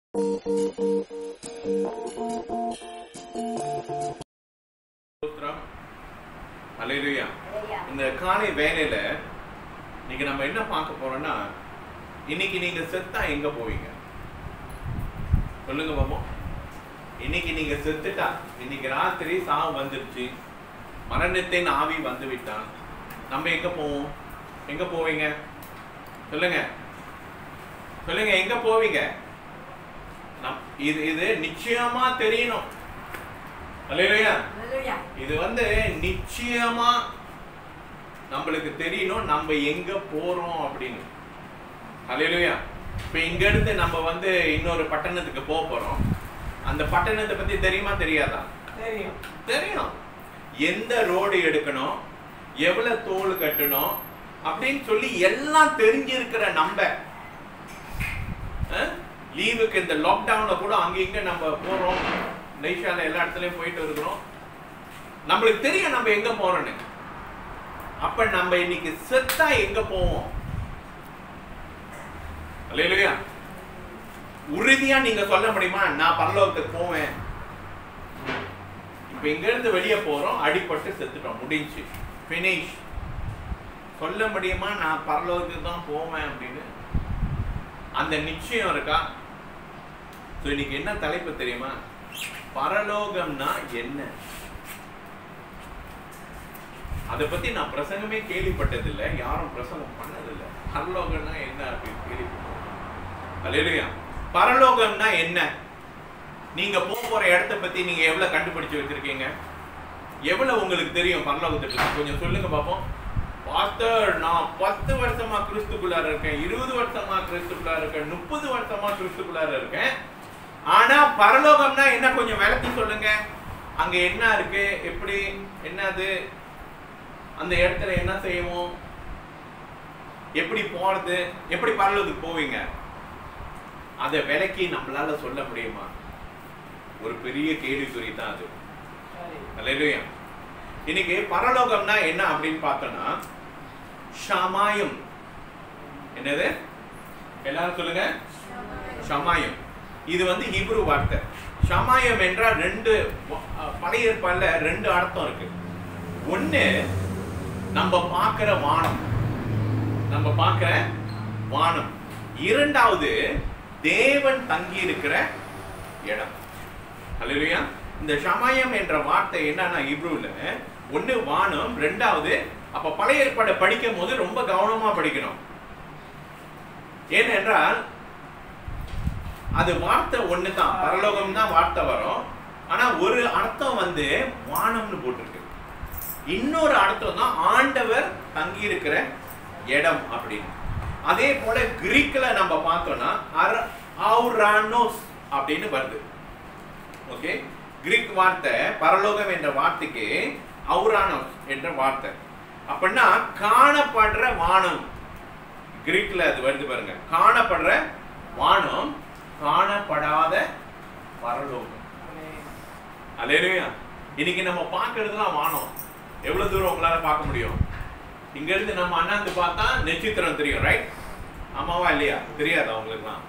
ஸ்தோத்திரம். அல்லேலூயா இந்த காலை வேலையில இன்னைக்கு நம்ம என்ன பார்க்க போறோம்னா இன்னைக்கு நீங்க செத்தா எங்க போவீங்க சொல்லுங்க பாப்போம் இன்னைக்கு நீங்க செத்துட்டா இன்னைக்கு ராத்திரி சாவு வந்துருச்சு மரணத்தின் ஆவி வந்து விட்டான் நம்ம எங்க போவோம் எங்க போவீங்க சொல்லுங்க சொல்லுங்க எங்க போவீங்க நம் இது இது நிச்சயமா தெரியணும் அல்லேலூயா இது வந்து நிச்சயமா நம்மளுக்கு தெரியணும் நம்ம எங்க போறோம் அப்படின்னு அல்லேலூயா இப்ப இங்க இருந்து நம்ம வந்து இன்னொரு பட்டணத்துக்கு போக போறோம் அந்த பட்டணத்தை பத்தி தெரியுமா தெரியாதா தெரியும் தெரியும் எந்த ரோடு எடுக்கணும் எவ்வளவு தோல் கட்டணும் அப்படின்னு சொல்லி எல்லாம் தெரிஞ்சிருக்கிற நம்ம லீவுக்கு இந்த லாக்டவுன்ல கூட அங்க இங்க நம்ம போறோம் நெய்ஷால எல்லா இடத்துலயும் போயிட்டு இருக்கிறோம் நம்மளுக்கு தெரியும் நம்ம எங்க போறோம்னு அப்ப நம்ம இன்னைக்கு செத்தா எங்க போவோம் அல்லேலூயா உறுதியா நீங்க சொல்ல முடியுமா நான் பரலோகத்துக்கு போவேன் இப்ப இங்க இருந்து வெளியே போறோம் அடிபட்டு செத்துட்டோம் முடிஞ்சு ஃபினிஷ் சொல்ல முடியுமா நான் பரலோகத்துக்கு தான் போவேன் அப்படின்னு அந்த நிச்சயம் இருக்கா ஸோ இன்னைக்கு என்ன தலைப்பு தெரியுமா பரலோகம்னா என்ன அதை பத்தி நான் பிரசங்கமே கேள்விப்பட்டதில்லை யாரும் பிரசங்கம் பண்ணதில்லை பரலோகம்னா என்ன அப்படின்னு கேள்விப்பட்டது அல்லேலூயா பரலோகம்னா என்ன நீங்க போக போற இடத்த பத்தி நீங்க எவ்வளவு கண்டுபிடிச்சு வச்சிருக்கீங்க எவ்வளவு உங்களுக்கு தெரியும் பரலோகத்தை பத்தி கொஞ்சம் சொல்லுங்க பாப்போம் பாஸ்டர் நான் பத்து வருஷமா கிறிஸ்துக்குள்ளார இருக்கேன் இருபது வருஷமா கிறிஸ்துக்குள்ளார இருக்கேன் முப்பது வருஷமா கிறிஸ்துக்குள்ளார இருக்கேன் ஆனா பரலோகம்னா என்ன கொஞ்சம் விளக்கி சொல்லுங்க அங்க என்ன இருக்கு எப்படி என்னது அந்த இடத்துல என்ன செய்வோம் எப்படி போறது எப்படி பரலோகத்துக்கு போவீங்க அதை விளக்கி நம்மளால சொல்ல முடியுமா ஒரு பெரிய கேள்விக்குறி தான் அது சரி அல்லேலூயா இன்னைக்கு பரலோகம்னா என்ன அப்படின்னு பார்த்தோம்னா ஷமாயம் என்னது எல்லாரும் சொல்லுங்க ஷமாயம் இது வந்து ஹீப்ரு வார்த்தை ஷமாயம் என்றால் ரெண்டு வ- அஹ் பழைய ஏற்பாடுல ரெண்டு அர்த்தம் இருக்கு ஒண்ணு நம்ம பார்க்கிற வானம் நம்ம பார்க்கிற வானம் இரண்டாவது தேவன் தங்கி இருக்கிற இடம் அல்லேலூயா இந்த ஷமாயம் என்ற வார்த்தை என்னன்னா இப்ரூல ஒண்ணு வானம் ரெண்டாவது அப்ப பழைய ஏற்பாடை படிக்கும் போது ரொம்ப கவனமா படிக்கணும் ஏனென்றால் அது வார்த்தை ஒண்ணு தான் பரலோகம் தான் வார்த்தை வரும் ஆனா ஒரு அர்த்தம் வந்து வானம்னு போட்டிருக்கு இன்னொரு அர்த்தம் தான் ஆண்டவர் தங்கி இருக்கிற இடம் அப்படின்னு அதே போல கிரீக்ல நம்ம பார்த்தோம்னா அர அவுரானோஸ் அப்படின்னு வருது ஓகே கிரீக் வார்த்தை பரலோகம் என்ற வார்த்தைக்கு அவுரானோஸ் என்ற வார்த்தை அப்படின்னா காணப்படுற வானம் கிரீக்ல அது வருது பாருங்க காணப்படுற வானம் காணப்படாத பரலோகம் அலேலுயா இன்னைக்கு நம்ம பார்க்கறதுலாம் வானம் எவ்வளவு தூரம் உங்களால பார்க்க முடியும் இங்க இருந்து நம்ம அண்ணாந்து பார்த்தா நட்சத்திரம் தெரியும் ரைட் ஆமாவா இல்லையா தெரியாதா உங்களுக்குலாம்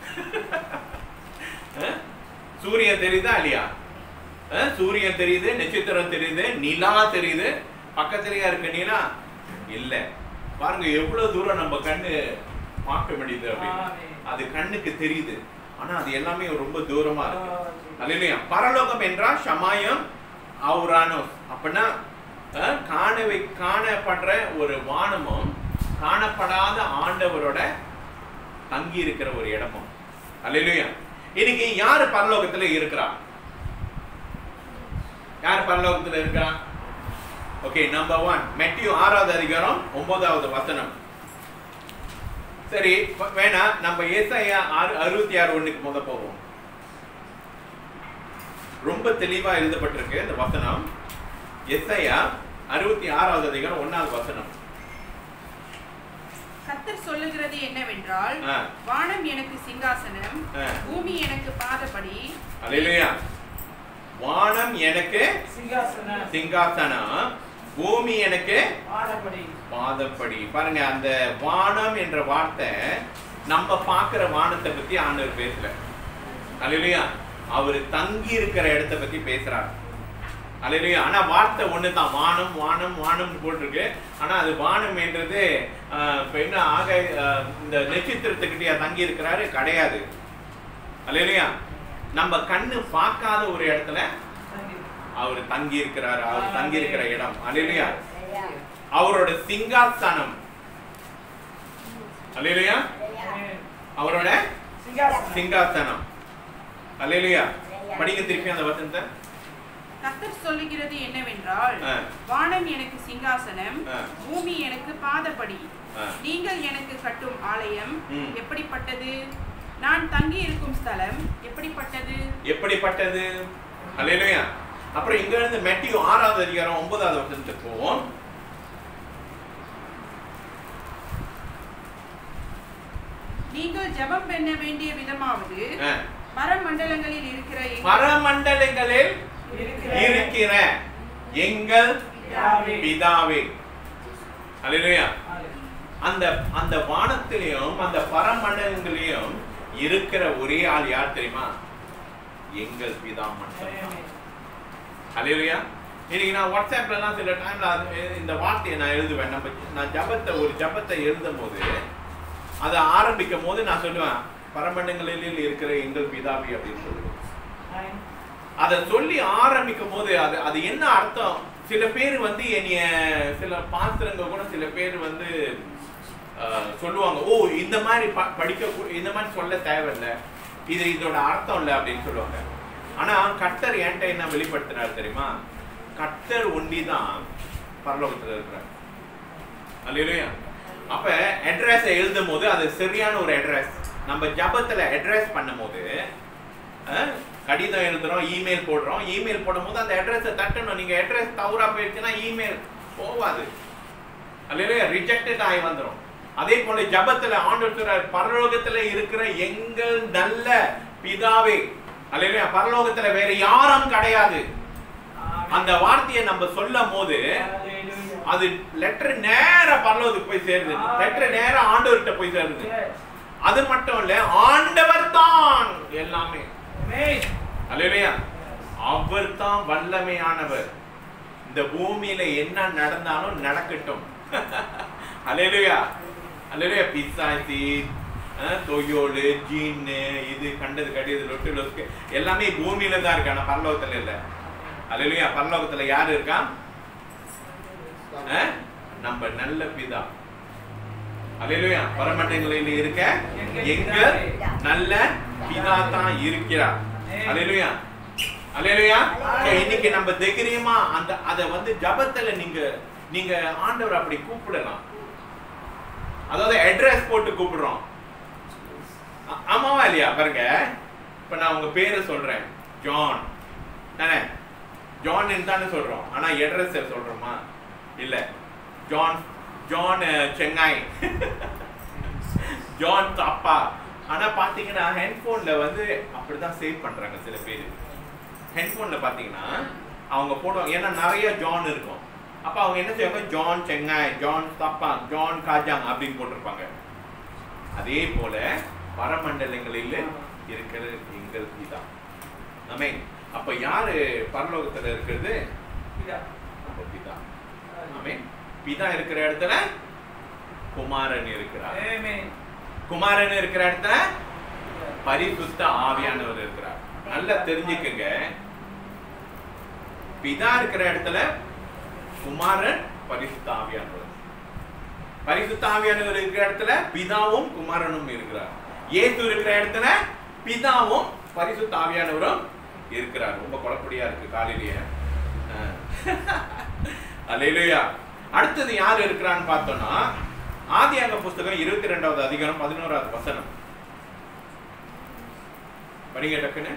அஹ்? சூரியன் தெரியுதா இல்லையா அஹ்? சூரியன் தெரியுது நட்சத்திரம் தெரியுது நிலா தெரியுது பக்கத்துலயா இருக்கு நிலா இல்ல பாருங்க எவ்வளவு தூரம் நம்ம கண்ணு பார்க்க முடியுது அப்படின்னு ஆமென். அது கண்ணுக்கு தெரியுது ஆனா அது எல்லாமே ரொம்ப தூரமா இருக்கு அல்லையா பரலோகம் என்றால் ஷமாயம் அவுரானோஸ் அப்படின்னா அஹ், காணவை காணப்படுற ஒரு வானமும் காணப்படாத ஆண்டவரோட தங்கி இருக்கிற ஒரு இடமும் அல்லையா இன்னைக்கு யாரு பரலோகத்துல இருக்கிறா யார் பரலோகத்துல இருக்கா ஓகே நம்பர் ஒன் மெட்டியு ஆறாவது அதிகாரம் ஒன்பதாவது வசனம் சரி வ- வேணா நம்ம ஏசாயா ஆறு அறுபத்தி ஆறு ஒண்ணுக்கு முத போவோம் ரொம்ப தெளிவா எழுதப்பட்டிருக்கு இந்த வசனம் எஸ்ஐயா அறுபத்தி ஆறாவது அதிகாரம் ஒன்னாவது வசனம் கர்த்தர் சொல்லுகிறது என்னவென்றால் ஆ. வானம் எனக்கு சிங்காசனம் ஆ. பூமி எனக்கு பாதபடி அல்லேலூயா வானம் எனக்கு சிங்காசன சிங்காசனம் பூமி எனக்கு ஆடப்படி பாதப்படி பாருங்க அந்த வானம் என்ற வார்த்தை நம்ம பார்க்கிற வானத்தை பத்தி ஆண்டவர் பேசல அல்லையா அவர் தங்கி இருக்கிற இடத்த பத்தி பேசுறார் அல்லையா ஆனா வார்த்தை ஒண்ணு தான் வானம் வானம் வானம்னு போட்டிருக்கு ஆனா அது வானம் என்றது ஆஹ், இப்ப என்ன ஆக ஆஹ், இந்த நட்சத்திரத்துக்கிட்டயா தங்கி இருக்கிறாரு கிடையாது அல்லையா நம்ம கண்ணு பார்க்காத ஒரு இடத்துல அவர் தங்கி இருக்கிறாரு அவர் தங்கி இருக்கிற இடம் அல்லையா அவரோட சிங்காசனம் அல்லையா அவரோட சிங்காசனம் சிங்காசனம் அல்லையா படிங்க திருப்பி அந்த வசனத்தை கர்த்தர் சொல்லுகிறது என்னவென்றால் ஆ. வானம் எனக்கு சிங்காசனம் ஆ. பூமி எனக்கு பாதப்படி ஆ. நீங்கள் எனக்கு கட்டும் ஆலயம் ம். எப்படிப்பட்டது நான் தங்கி இருக்கும் ஸ்தலம் எப்படிப்பட்டது எப்படிப்பட்டது அல்லையா அப்புறம் இங்க இருந்து மெட்டியு ஆறாவது அதிகாரம் ஒன்பதாவது வசனத்துக்கு போவோம் நீங்கள் ஜெபம் பண்ண வேண்டிய விதமாவது ஆ. பரமண்டலங்களில் இருக்கிற எங்கள் பரமண்டலங்களில் இருக்கிற எங்கள் பிதாவே. பிதாவே அல்லையா அந்த அந்த வானத்திலையும் அந்த பரமண்டலங்களிலும் இருக்கிற ஒரே ஆள் யார் தெரியுமா எங்கள் பிதா மட்டும் அல்லையா இன்னைக்கு நான் வாட்ஸ்அப்லலாம் சில டைம்ல அது இந்த வார்த்தையை நான் எழுதுவேன் நம்ம நான் ஜபத்தை ஒரு ஜபத்தை எழுதும் போது அதை ஆரம்பிக்கும் போது நான் சொல்லுவேன் பரமண்டங்களில் இருக்கிற எங்கள் பிதாவி அப்படின்னு சொல்லுவேன் அதை சொல்லி ஆரம்பிக்கும் போது அது அது என்ன அர்த்தம் சில பேர் வந்து என்னைய சில பாத்திரங்க கூட சில பேர் வந்து அஹ், சொல்லுவாங்க ஓ இந்த மாதிரி ப- படிக்க கூ- இந்த மாதிரி சொல்ல தேவையில்லை இது இதோட அர்த்தம் இல்லை அப்படின்னு சொல்லுவாங்க ஆனா கர்த்தர் என்கிட்ட என்ன வெளிப்படுத்தினார் தெரியுமா கர்த்தர் ஒண்டி தான் பரலோகத்துல இருக்கிறார் அல்லையா அப்ப அட்ரஸை எழுதும் போது அது சரியான ஒரு அட்ரஸ் நம்ம ஜபத்துல அட்ரஸ் பண்ணும்போது அஹ், கடிதம் எழுதுறோம் இமெயில் போடுறோம் இமெயில் போடும்போது அந்த அட்ரஸை தட்டணும் நீங்க அட்ரஸ் தவறா போயிடுச்சுன்னா இமெயில் போவாது அல்லையா ரிஜெக்டட் ஆகி வந்துரும் அதே போல ஜபத்துல ஆண்டவர் சொல்றார் பரலோகத்துல இருக்கிற எங்கள் நல்ல பிதாவே அல்லையா பரலோகத்துல வேற யாரும் கிடையாது அந்த வார்த்தையை நம்ம சொல்லும் போது அது லெட்டர் நேரா பரலோகத்துக்கு போய் சேருது லெட்டர் நேரா ஆண்டவர்கிட்ட போய் சேருது அது மட்டும் இல்ல ஆண்டவர் தான் எல்லாமே அல்லையா அவர் தான் வல்லமையானவர் இந்த பூமியில என்ன நடந்தாலும் நடக்கட்டும் அல்லையா அல்லையா பிசாசி அஹ், தொயோலு ஜீன்னு இது கண்டது கடியது லொட்டு லொஸ்கு எல்லாமே பூமியில தான் இருக்கு ஆனா பரலோகத்துல இல்ல அல்லையா பரலோகத்துல யாரு இருக்கா அஹ், நம்ம நல்ல பிதா அல்லேலூயா பரமண்டங்களில் இருக்க எங்கள் நல்ல பிதா தான் இருக்கிறார் அல்லேலூயா அல்லேலூயா சரி, இன்னைக்கு நம்ம தைரியமா அந்த அத வந்து ஜபத்துல நீங்க நீங்க ஆண்டவர் அப்படி கூப்பிடலாம் அதாவது அட்ரஸ் போட்டு கூப்பிடுறோம் ஆ- ஆமாவா இல்லையா பாருங்க இப்ப நான் உங்க பேரை சொல்றேன் ஜான் தானே ஜான் தானே சொல்றோம் ஆனா அட்ரஸ் சொல்றோமா இல்ல ஜான் ஜான் அஹ், செங்காய் ஜான் தாப்பா ஆனா பாத்தீங்கன்னா ஹெட்போன்ல வந்து அப்படிதான் சேவ் பண்றாங்க சில பேர் ஹெட்போன்ல பாத்தீங்கன்னா அவங்க போடுவாங்க ஏன்னா நிறைய ஜான் இருக்கும் அப்ப அவங்க என்ன செய்வாங்க Jalan Chengai Jalan Tapah Jalan Kajang அப்படின்னு போட்டிருப்பாங்க அதே போல பரமண்டலங்களில் இருக்கிற எங்கள் பிதா ஆமே அப்ப யாரு பரலோகத்துல இருக்கிறது நம்ம பிதா ஆமே பிதா இருக்கிற இடத்துல குமாரன் இருக்கிறார் குமாரன் இருக்கிற இடத்துல பரிசுத்த ஆவியானவர் இருக்கிறார் நல்லா தெரிஞ்சுக்கங்க பிதா இருக்கிற இடத்துல குமாரன் பரிசுத்த ஆவியானவர் பரிசுத்த ஆவியானவர் இருக்கிற இடத்துல பிதாவும் குமாரனும் இருக்கிறார் இயேசு இருக்கிற இடத்துல பிதாவும் பரிசுத்த ஆவியானவரும் இருக்கிறார் ரொம்ப குழப்படியா இருக்கு காலையிலேயே அல்லேலூயா அடுத்தது யார் இருக்கிறான்னு பார்த்தோம்னா ஆதியாக புஸ்தகம் இருபத்தி ரெண்டாவது அதிகாரம் பதினோராவது வசனம் படிங்க டக்குன்னு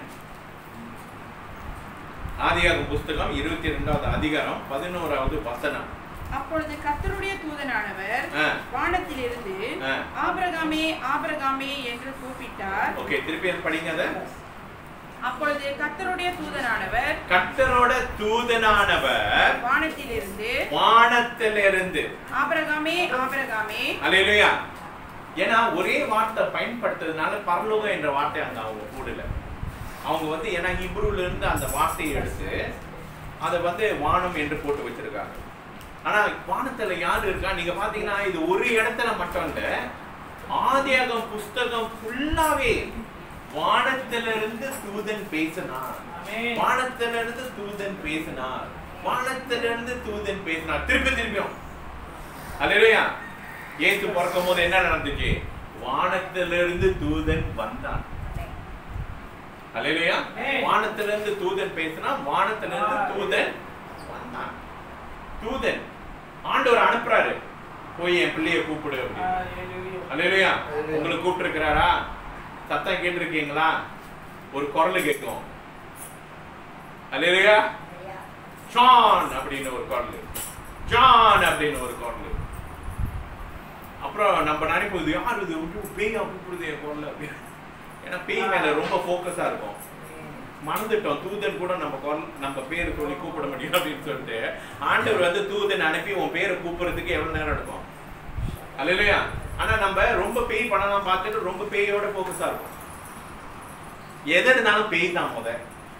ஆதியாக புஸ்தகம் இருபத்தி ரெண்டாவது அதிகாரம் பதினோராவது வசனம் அப்பொழுது கர்த்தருடைய தூதனானவர் ஆ. வானத்திலிருந்து ஆ. ஆபிரகாமே ஆபிரகாமே என்று கூப்பிட்டார் ஓகே திருப்பி அது படிங்க அதை அப்பொழுது கர்த்தருடைய தூதனானவர் கர்த்தரோட தூதனானவர் வானத்திலிருந்து வானத்திலிருந்து ஆபிரகாமே ஆபிரகாமே அல்லேலூயா ஏன்னா ஒரே வார்த்தை பயன்படுத்துறதுனால பரலோகம் என்ற வார்த்தை அங்க அவங்க கூடல அவங்க வந்து ஏன்னா ஹிப்ரூல இருந்து அந்த வார்த்தையை எடுத்து அதை வந்து வானம் என்று போட்டு வச்சிருக்காங்க ஆனா வானத்துல யார் இருக்கா நீங்க பாத்தீங்கன்னா இது ஒரு இடத்துல மட்டும் இல்ல ஆதியாகம் புஸ்தகம் ஃபுல்லாவே வானத்துல இருந்து தூதன் பேசினார் ஆமென். வானத்துல இருந்து தூதன் பேசினார் வானத்துல இருந்து தூதன் பேசினார் திருப்பி திருப்பியும் அல்லையா இயேசு பிறக்கும் போது என்ன நடந்துச்சு வானத்துல இருந்து தூதன் வந்தான் அல்லையா ஆமென். வானத்துல இருந்து தூதன் பேசினா வானத்துல இருந்து தூதன் வந்தான் தூதன் ஆண்டவர் அனுப்புறாரு போய் என் பிள்ளைய கூப்பிடு அப்படின்னு Hallelujah. அல்லையா Hallelujah. உங்களை கூப்பிட்டுருக்கிறாரா சத்தம் கேட்டிருக்கீங்களா ஒரு குரல் கேட்கும் அல்லையா ஜான் அப்படின்னு ஒரு குரல் ஜான் அப்படின்னு ஒரு குரல் அப்புறம் நம்ம நினைப்போம் இது யார் இது ஐயோ, பேயா கூப்பிடுது என் குரல் அப்படின்னு ஏன்னா பேய் மேல ரொம்ப ஃபோக்கஸா இருக்கும் மறந்துட்டோம் தூதன் கூட நம்ம குரல் நம்ம பேர் சொல்லி கூப்பிட முடியும் அப்படின்னு சொல்லிட்டு ஆண்டவர் வந்து தூதன் அனுப்பி உன் பேரை கூப்பிடுறதுக்கு எவ்வளவு நேரம் எடுக்கும் அல்லையா ஆனா நம்ம ரொம்ப பேய் படம் பார்த்துட்டு ரொம்ப பேயோட ஃபோக்கஸா இருக்கும் எது இருந்தாலும் பேய் தான் முத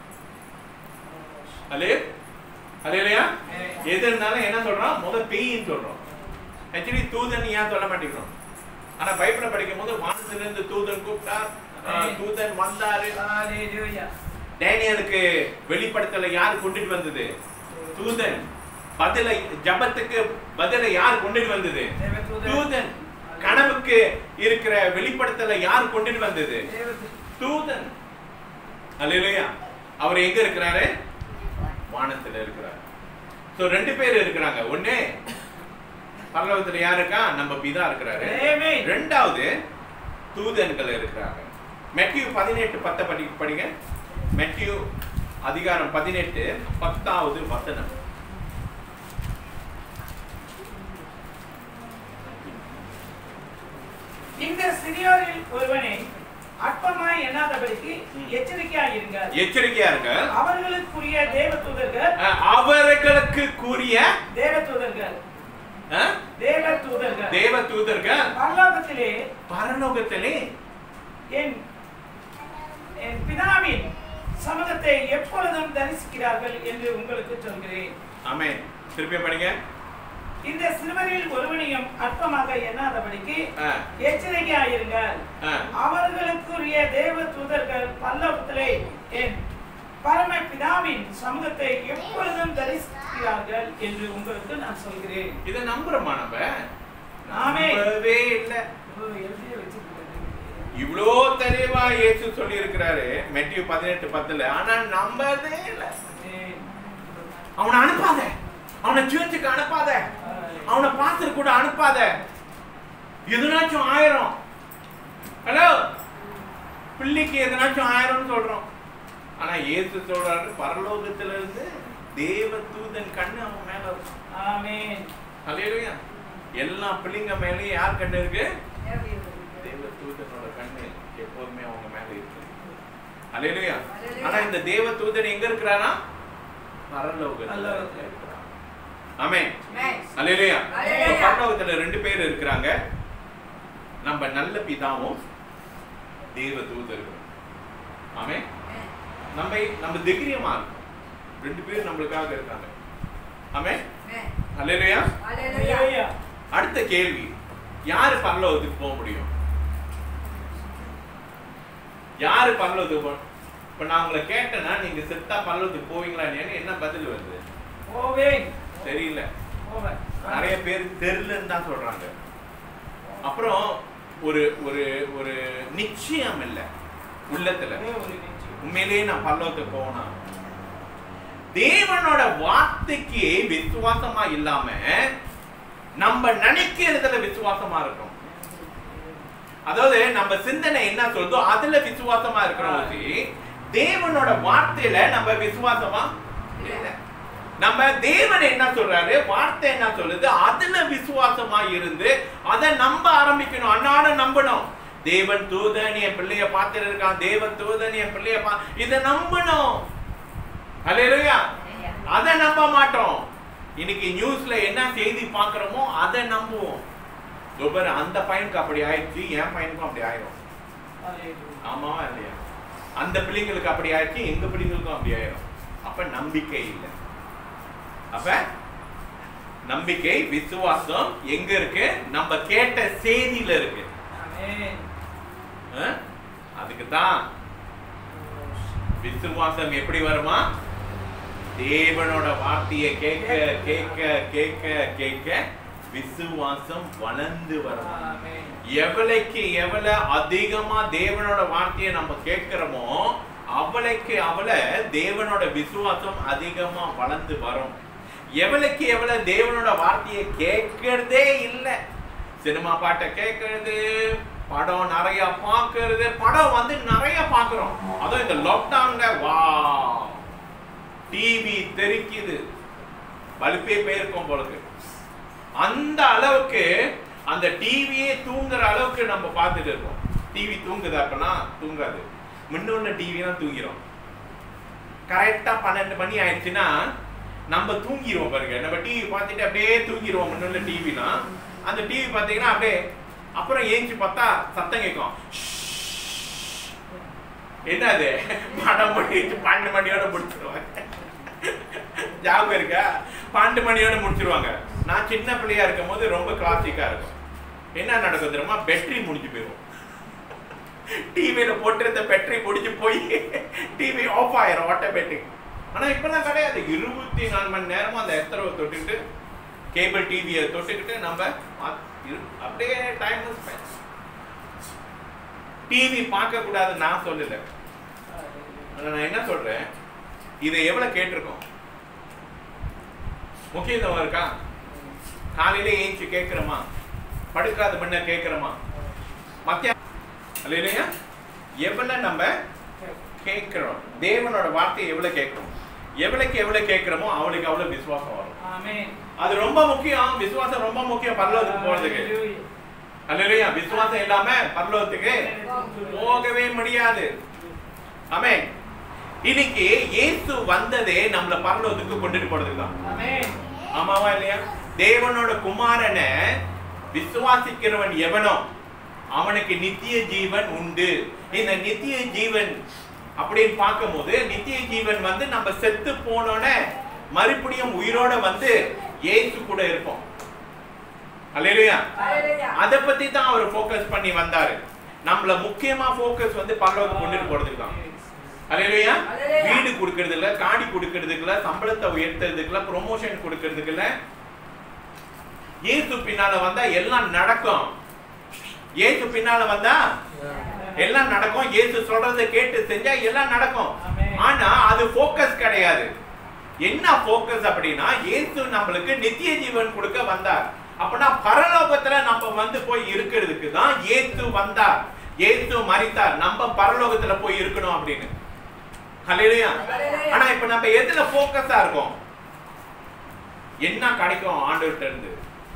அல்லே அல்லையா எது இருந்தாலும் என்ன சொல்றோம் முத பேயின்னு சொல்றோம் ஆக்சுவலி தூதன் ஏன் சொல்ல மாட்டேங்கிறோம் ஆனா பைபிள படிக்கும் போது வானத்துல இருந்து தூதன் கூப்பிட்டார் ஆஹ், தூதன் வந்தாரு Hallelujah. டேனியலுக்கு வெளிப்படுத்தல யார் கொண்டுட்டு வந்தது தூதன் பதிலை ஜபத்துக்கு பதிலை யார் கொண்டுட்டு வந்தது தேவதூதன். தூதன் கனவுக்கு இருக்கிற வெளிப்படுத்தல யார் கொண்டுட்டு வந்தது தேவதூதன். தூதன் அல்லையா அவர் எங்க இருக்கிறாரு வானத்துல இருக்கிறார் சோ ரெண்டு பேர் இருக்கிறாங்க ஒண்ணு பரலோகத்துல யார் இருக்கா நம்ம பிதா இருக்கிறாரு Amen. ரெண்டாவது தூதன்கள் இருக்கிறாங்க மெட்டியூ பதினெட்டு பத்த படி படிங்க மெட்டியூ அதிகாரம் பதினெட்டு பத்தாவது வசனம் இந்த சிறியோரில் ஒருவனை அற்பமாய் எண்ணாதபடிக்கு ம். எச்சரிக்கையாய் இருங்கள் எச்சரிக்கையா இருங்க அவர்களுக்குரிய தேவதூதர்கள் அஹ், அவர்களுக்கு கூறிய தேவதூதர்கள் அஹ், தேவதூதர்கள் தேவ தூதர்கள் பரலோகத்திலே பரலோகத்திலே என் என் பிதாவின் சமூகத்தை எப்பொழுதும் தரிசிக்கிறார்கள் என்று உங்களுக்கு சொல்கிறேன் ஆமென் திருப்பி படிங்க இந்த சிறுவரில் ஒருவனையும் அற்பமாக எண்ணாதபடிக்கு அஹ், எச்சரிக்கையாயிருங்கள் அஹ். அவர்களுக்குரிய தேவ தூதர்கள் பல்லவத்திலே என் பரம பிதாவின் சமூகத்தை எப்பொழுதும் தரிசிக்கிறார்கள் என்று உங்களுக்கு நான் சொல்கிறேன் இதை நம்புறோமா நம்ம ஆமென். நம்பவே இல்லை ஓ, எழுதியே வச்சிருக்கிறது. இவ்வளோ தெளிவா இயேசு சொல்லி இருக்கிறாரு மெட்டியூ பதினெட்டு பத்துல ஆனா நம்பதே இல்லை ஆமென். அவனை அனுப்பாத அவனை சர்ச்சுக்கு அனுப்பாத அவனை பார்த்து கூட அனுப்பாத எதுனாச்சும் ஆயிரம் ஹலோ பிள்ளைக்கு எதுனாச்சும் ஆயிரம்னு சொல்றோம் ஆனா இயேசு சொல்றாரு பரலோகத்துல இருந்து தேவ தூதன் கண்ணு அவன் மேல இருக்கும் ஆமென். அல்லேலூயா எல்லா பிள்ளைங்க மேலயும் யார் கண்ணு இருக்கு தேவ தூதனோட கண்ணு எப்போதுமே அவங்க மேல இருக்கு அல்லேலூயா அல்லேலூயா. ஆனா இந்த தேவ தூதன் எங்க இருக்கிறாரா பரலோகத்துல பரலோகத்துல. இருக்கிறார் ஆமென் Amen. அல்லேலூயா அல்லேலூயா. இப்ப பரலோகத்துல ரெண்டு பேர் இருக்கிறாங்க நம்ம நல்ல பிதாவும் தேவ தூதர்களும் ஆமென் நம்ம நம்ம தைரியமா இருக்கும் ரெண்டு பேரும் நம்மளுக்காக இருக்காங்க ஆமென் அல்லேலூயா அல்லேலூயா. அடுத்த கேள்வி யாரு பரலோகத்துக்கு போக முடியும் யாரு பரலோகத்துக்கு போ இப்ப நான் உங்களை கேட்டேன்னா நீங்க செத்தா பரலோகத்துக்கு போவீங்களா இல்லையான்னு என்ன பதில் வருது போவேன். தெரியல போவேன். நிறைய பேர் தெரியலன்னு தான் சொல்றாங்க அப்புறம் ஒரு ஒரு ஒரு நிச்சயம் இல்லை உள்ளத்துல ஒரே ஒரு நிச்சயம். உண்மையிலேயே நான் பரலோகத்துக்கு போகணும் தேவனோட வார்த்தைக்கு விசுவாசமா இல்லாம நம்ம நினைக்கிறதுல விசுவாசமா இருக்கும் அதாவது நம்ம சிந்தனை என்ன சொல்றதோ அதுல விசுவாசமா இருக்கிறோம் ஒழிச்சு, தேவனோட வார்த்தையில நம்ம விசுவாசமா இல்ல நம்ம தேவன் என்ன சொல்றாரு வார்த்தை என்ன சொல்லுது அதுல விசுவாசமா இருந்து அதை நம்ப ஆரம்பிக்கணும் அன்னாட நம்பணும் தேவன் தூதன் என் பிள்ளைய பார்த்துட்டு இருக்கான் தேவன் தூதன் என் பிள்ளைய பா இதை நம்பணும் அல்லேலூயா அதை நம்ப மாட்டோம் இன்னைக்கு நியூஸ்ல என்ன செய்தி பார்க்கறோமோ அதை நம்புவோம் ஒவ்வொரு அந்த பையனுக்கு அப்படி ஆயிடுச்சு என் பையனுக்கும் அப்படி ஆயிரும் அல்லேலூயா. ஆமாவா இல்லையா அந்த பிள்ளைங்களுக்கு அப்படி ஆயிடுச்சு எங்க பிள்ளைங்களுக்கும் அப்படி ஆயிரும் அப்ப நம்பிக்கை இல்லை அப்ப நம்பிக்கை விசுவாசம் எங்க இருக்கு நம்ம கேட்ட செய்தியில இருக்கு ஆமென் அஹ்? அதுக்கு தான் விசுவாசம் எப்படி வருமா தேவனோட வார்த்தையை கேட்க கேட்க கேட்க கேட்க விசுவாசம் வளர்ந்து வரும் ஆமென் எவளைக்கு எவ்வளவு அதிகமா தேவனோட வார்த்தையை நம்ம கேட்கிறோமோ அவளைக்கு அவளை தேவனோட விசுவாசம் அதிகமா வளர்ந்து வரும் எவளுக்கு எவ்வளவு தேவனோட வார்த்தையை கேட்கறதே இல்லை சினிமா பாட்டை கேட்கறது படம் நிறைய பார்க்கறது படம் வந்து நிறைய பார்க்கிறோம் அதுவும் இந்த லாக்டவுன்ல வா டிவி தெரிக்குது பல்பே போயிருக்கோம் போலுக்கு அந்த அளவுக்கு அந்த டிவியே தூங்குற அளவுக்கு நம்ம பார்த்துட்டு இருக்கோம் டிவி தூங்குது அப்பனா தூங்காது முன்னுள்ள டிவிலாம் தூங்கிரும் கரெக்டா பன்னெண்டு மணி ஆயிடுச்சுன்னா நம்ம தூங்கிடுவோம் பாருங்க நம்ம டிவி பார்த்துட்டு அப்படியே தூங்கிடுவோம் முன்னுள்ள டிவினா அந்த டிவி பார்த்தீங்கன்னா அப்படியே அப்புறம் ஏஞ்சி பார்த்தா சத்தம் கேட்கும் என்னது படம் முடிச்சு பன்னெண்டு மணியோட முடிச்சிருவாங்க ஞாபகம் இருக்கா பன்னெண்டு மணியோட முடிச்சிருவாங்க நான் சின்ன பிள்ளையா இருக்கும் போது ரொம்ப கிளாசிக்கா இருக்கும் என்ன நடக்கும் தெரியுமா பேட்டரி முடிஞ்சு போயிடும் டிவியில போட்டிருந்த பேட்டரி முடிஞ்சு போய் டிவி ஆஃப் ஆயிரும் ஆட்டோமேட்டிக் ஆனா இப்பெல்லாம் கிடையாது இருபத்தி நாலு மணி நேரமும் அந்த எத்தரவை தொட்டுக்கிட்டு கேபிள் டிவியை தொட்டுக்கிட்டு நம்ம பா- இரு- அப்படியே டைம் ஸ்பெண்ட் டிவி பார்க்க கூடாது நான் சொல்லல ஆனா நான் என்ன சொல்றேன் இதை எவ்வளவு கேட்டிருக்கோம் முக்கியத்துவம் இருக்கா காலையில ஏஞ்சி கேட்கிறோமா படுக்காத பண்ண கேட்கிறோமா மத்திய இல்லையா எவ்வளவு நம்ம கேட்கிறோம் தேவனோட வார்த்தையை எவ்வளவு கேட்கிறோம் எவ்வளவுக்கு எவ்வளவு கேட்கிறோமோ அவளுக்கு அவ்வளவு விசுவாசம் வரும் ஆமென் அது ரொம்ப முக்கியம் விசுவாசம் ரொம்ப முக்கியம் பரலோகத்துக்கு போறதுக்கு ஹalleluya அல்லையா விசுவாசம் இல்லாம பரலோகத்துக்கு போகவே முடியாது ஆமென் இன்னைக்கு இயேசு வந்ததே நம்மள பரலோகத்துக்கு கொண்டுட்டு போறதுக்கு தான் ஆமென் ஆமாவா இல்லையா தேவனோட குமாரனை விசுவாசிக்கிறவன் எவனோ அவனுக்கு நித்திய ஜீவன் உண்டு இந்த நித்திய ஜீவன் அப்படின்னு பார்க்கும்போது நித்திய ஜீவன் வந்து நம்ம செத்து போனோன்னே மறுபடியும் உயிரோட வந்து இயேசு கூட இருப்போம் அல்லையா அத பத்தி தான் அவர் ஃபோக்கஸ் பண்ணி வந்தாரு நம்மள முக்கியமா ஃபோக்கஸ் வந்து பரலோகம் கொண்டுட்டு போறதுக்கு தான் அல்லையா அல்லேலூயா. வீடு கொடுக்கறது இல்ல காடி கொடுக்கறதுக்கு இல்ல சம்பளத்தை உயர்த்துறதுக்கு இல்ல ப்ரொமோஷன் கொடுக்கறதுக்கு இல்ல இயேசு பின்னால வந்தா எல்லாம் நடக்கும் இயேசு பின்னால வந்தா எல்லாம் நடக்கும் இயேசு சொல்றதை கேட்டு செஞ்சா எல்லாம் நடக்கும் ஆமென். ஆனா அது ஃபோக்கஸ் கிடையாது என்ன ஃபோக்கஸ் அப்படின்னா இயேசு நம்மளுக்கு நித்திய ஜீவன் கொடுக்க வந்தார் அப்பனா பரலோகத்துல நம்ம வந்து போய் இருக்கிறதுக்கு தான் இயேசு வந்தார் இயேசு மரித்தார் நம்ம பரலோகத்துல போய் இருக்கணும் அப்படின்னு ஹalleluya ஹalleluya. ஆனா இப்ப நம்ம எதுல ஃபோக்கஸா இருக்கோம் என்ன கிடைக்கும் ஆண்டவர்கிட்ட இருந்து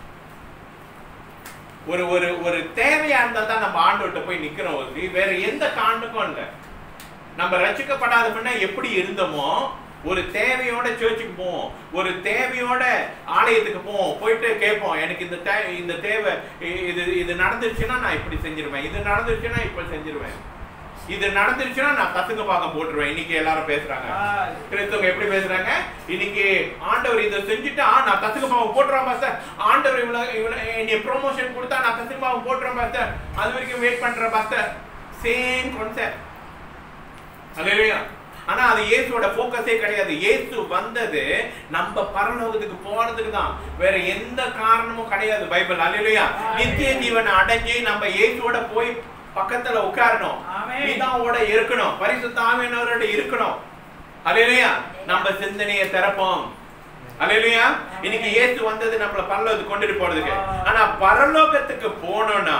ஒரு ஒரு ஒரு தேவையா இருந்தா தான் நம்ம ஆண்டவர்கிட்ட போய் நிக்கிறோம் ஒருத்தி வேற எந்த காரணக்கும் இல்ல நம்ம ரட்சிக்கப்படாத முன்ன எப்படி இருந்தோமோ ஒரு தேவையோட சர்ச்சுக்கு போவோம் ஒரு தேவையோட ஆலயத்துக்கு போவோம் போயிட்டு கேட்போம் எனக்கு இந்த தே இந்த தேவை இ- இது இது நடந்துருச்சுன்னா நான் இப்படி செஞ்சிருவேன் இது நடந்துருச்சுன்னா இப்படி செஞ்சிருவேன் இது நடந்துருச்சுன்னா நான் கத்துக்க பார்க்க போட்டுருவேன் இன்னைக்கு எல்லாரும் பேசுறாங்க கிறிஸ்தவங்க எப்படி பேசுறாங்க இன்னைக்கு ஆண்டவர் இதை செஞ்சுட்டா நான் கத்துக்க பாவம் போட்டுறேன் பாஸ்டர் ஆண்டவர் இவ்வளவு இவ்வளவு என்னை ப்ரொமோஷன் கொடுத்தா நான் கத்துக்க பாவம் போட்டுறேன் பாஸ்டர் அது வரைக்கும் வெயிட் பண்றேன் பாஸ்டர் சேம் கான்செப்ட் அல்லேலூயா ஆனா அது இயேசுவோட ஃபோக்கஸே கிடையாது இயேசு வந்தது நம்ம பரலோகத்துக்கு போறதுக்கு தான் வேற எந்த காரணமும் கிடையாது பைபிள் அல்லேலூயா நித்திய ஜீவனை அடைஞ்சு நம்ம இயேசுவோட போய் பக்கத்துல உட்காரணும் ஆமென். பிதாவோட இருக்கணும் பரிசுத்த ஆவியானவரோட இருக்கணும் அல்லேலூயா நம்ம சிந்தனையை திறப்போம் அல்லேலூயா இன்னைக்கு இயேசு வந்தது நம்மள பரலோகத்துக்கு கொண்டுட்டு போறதுக்கு ஆனா பரலோகத்துக்கு போனோம்னா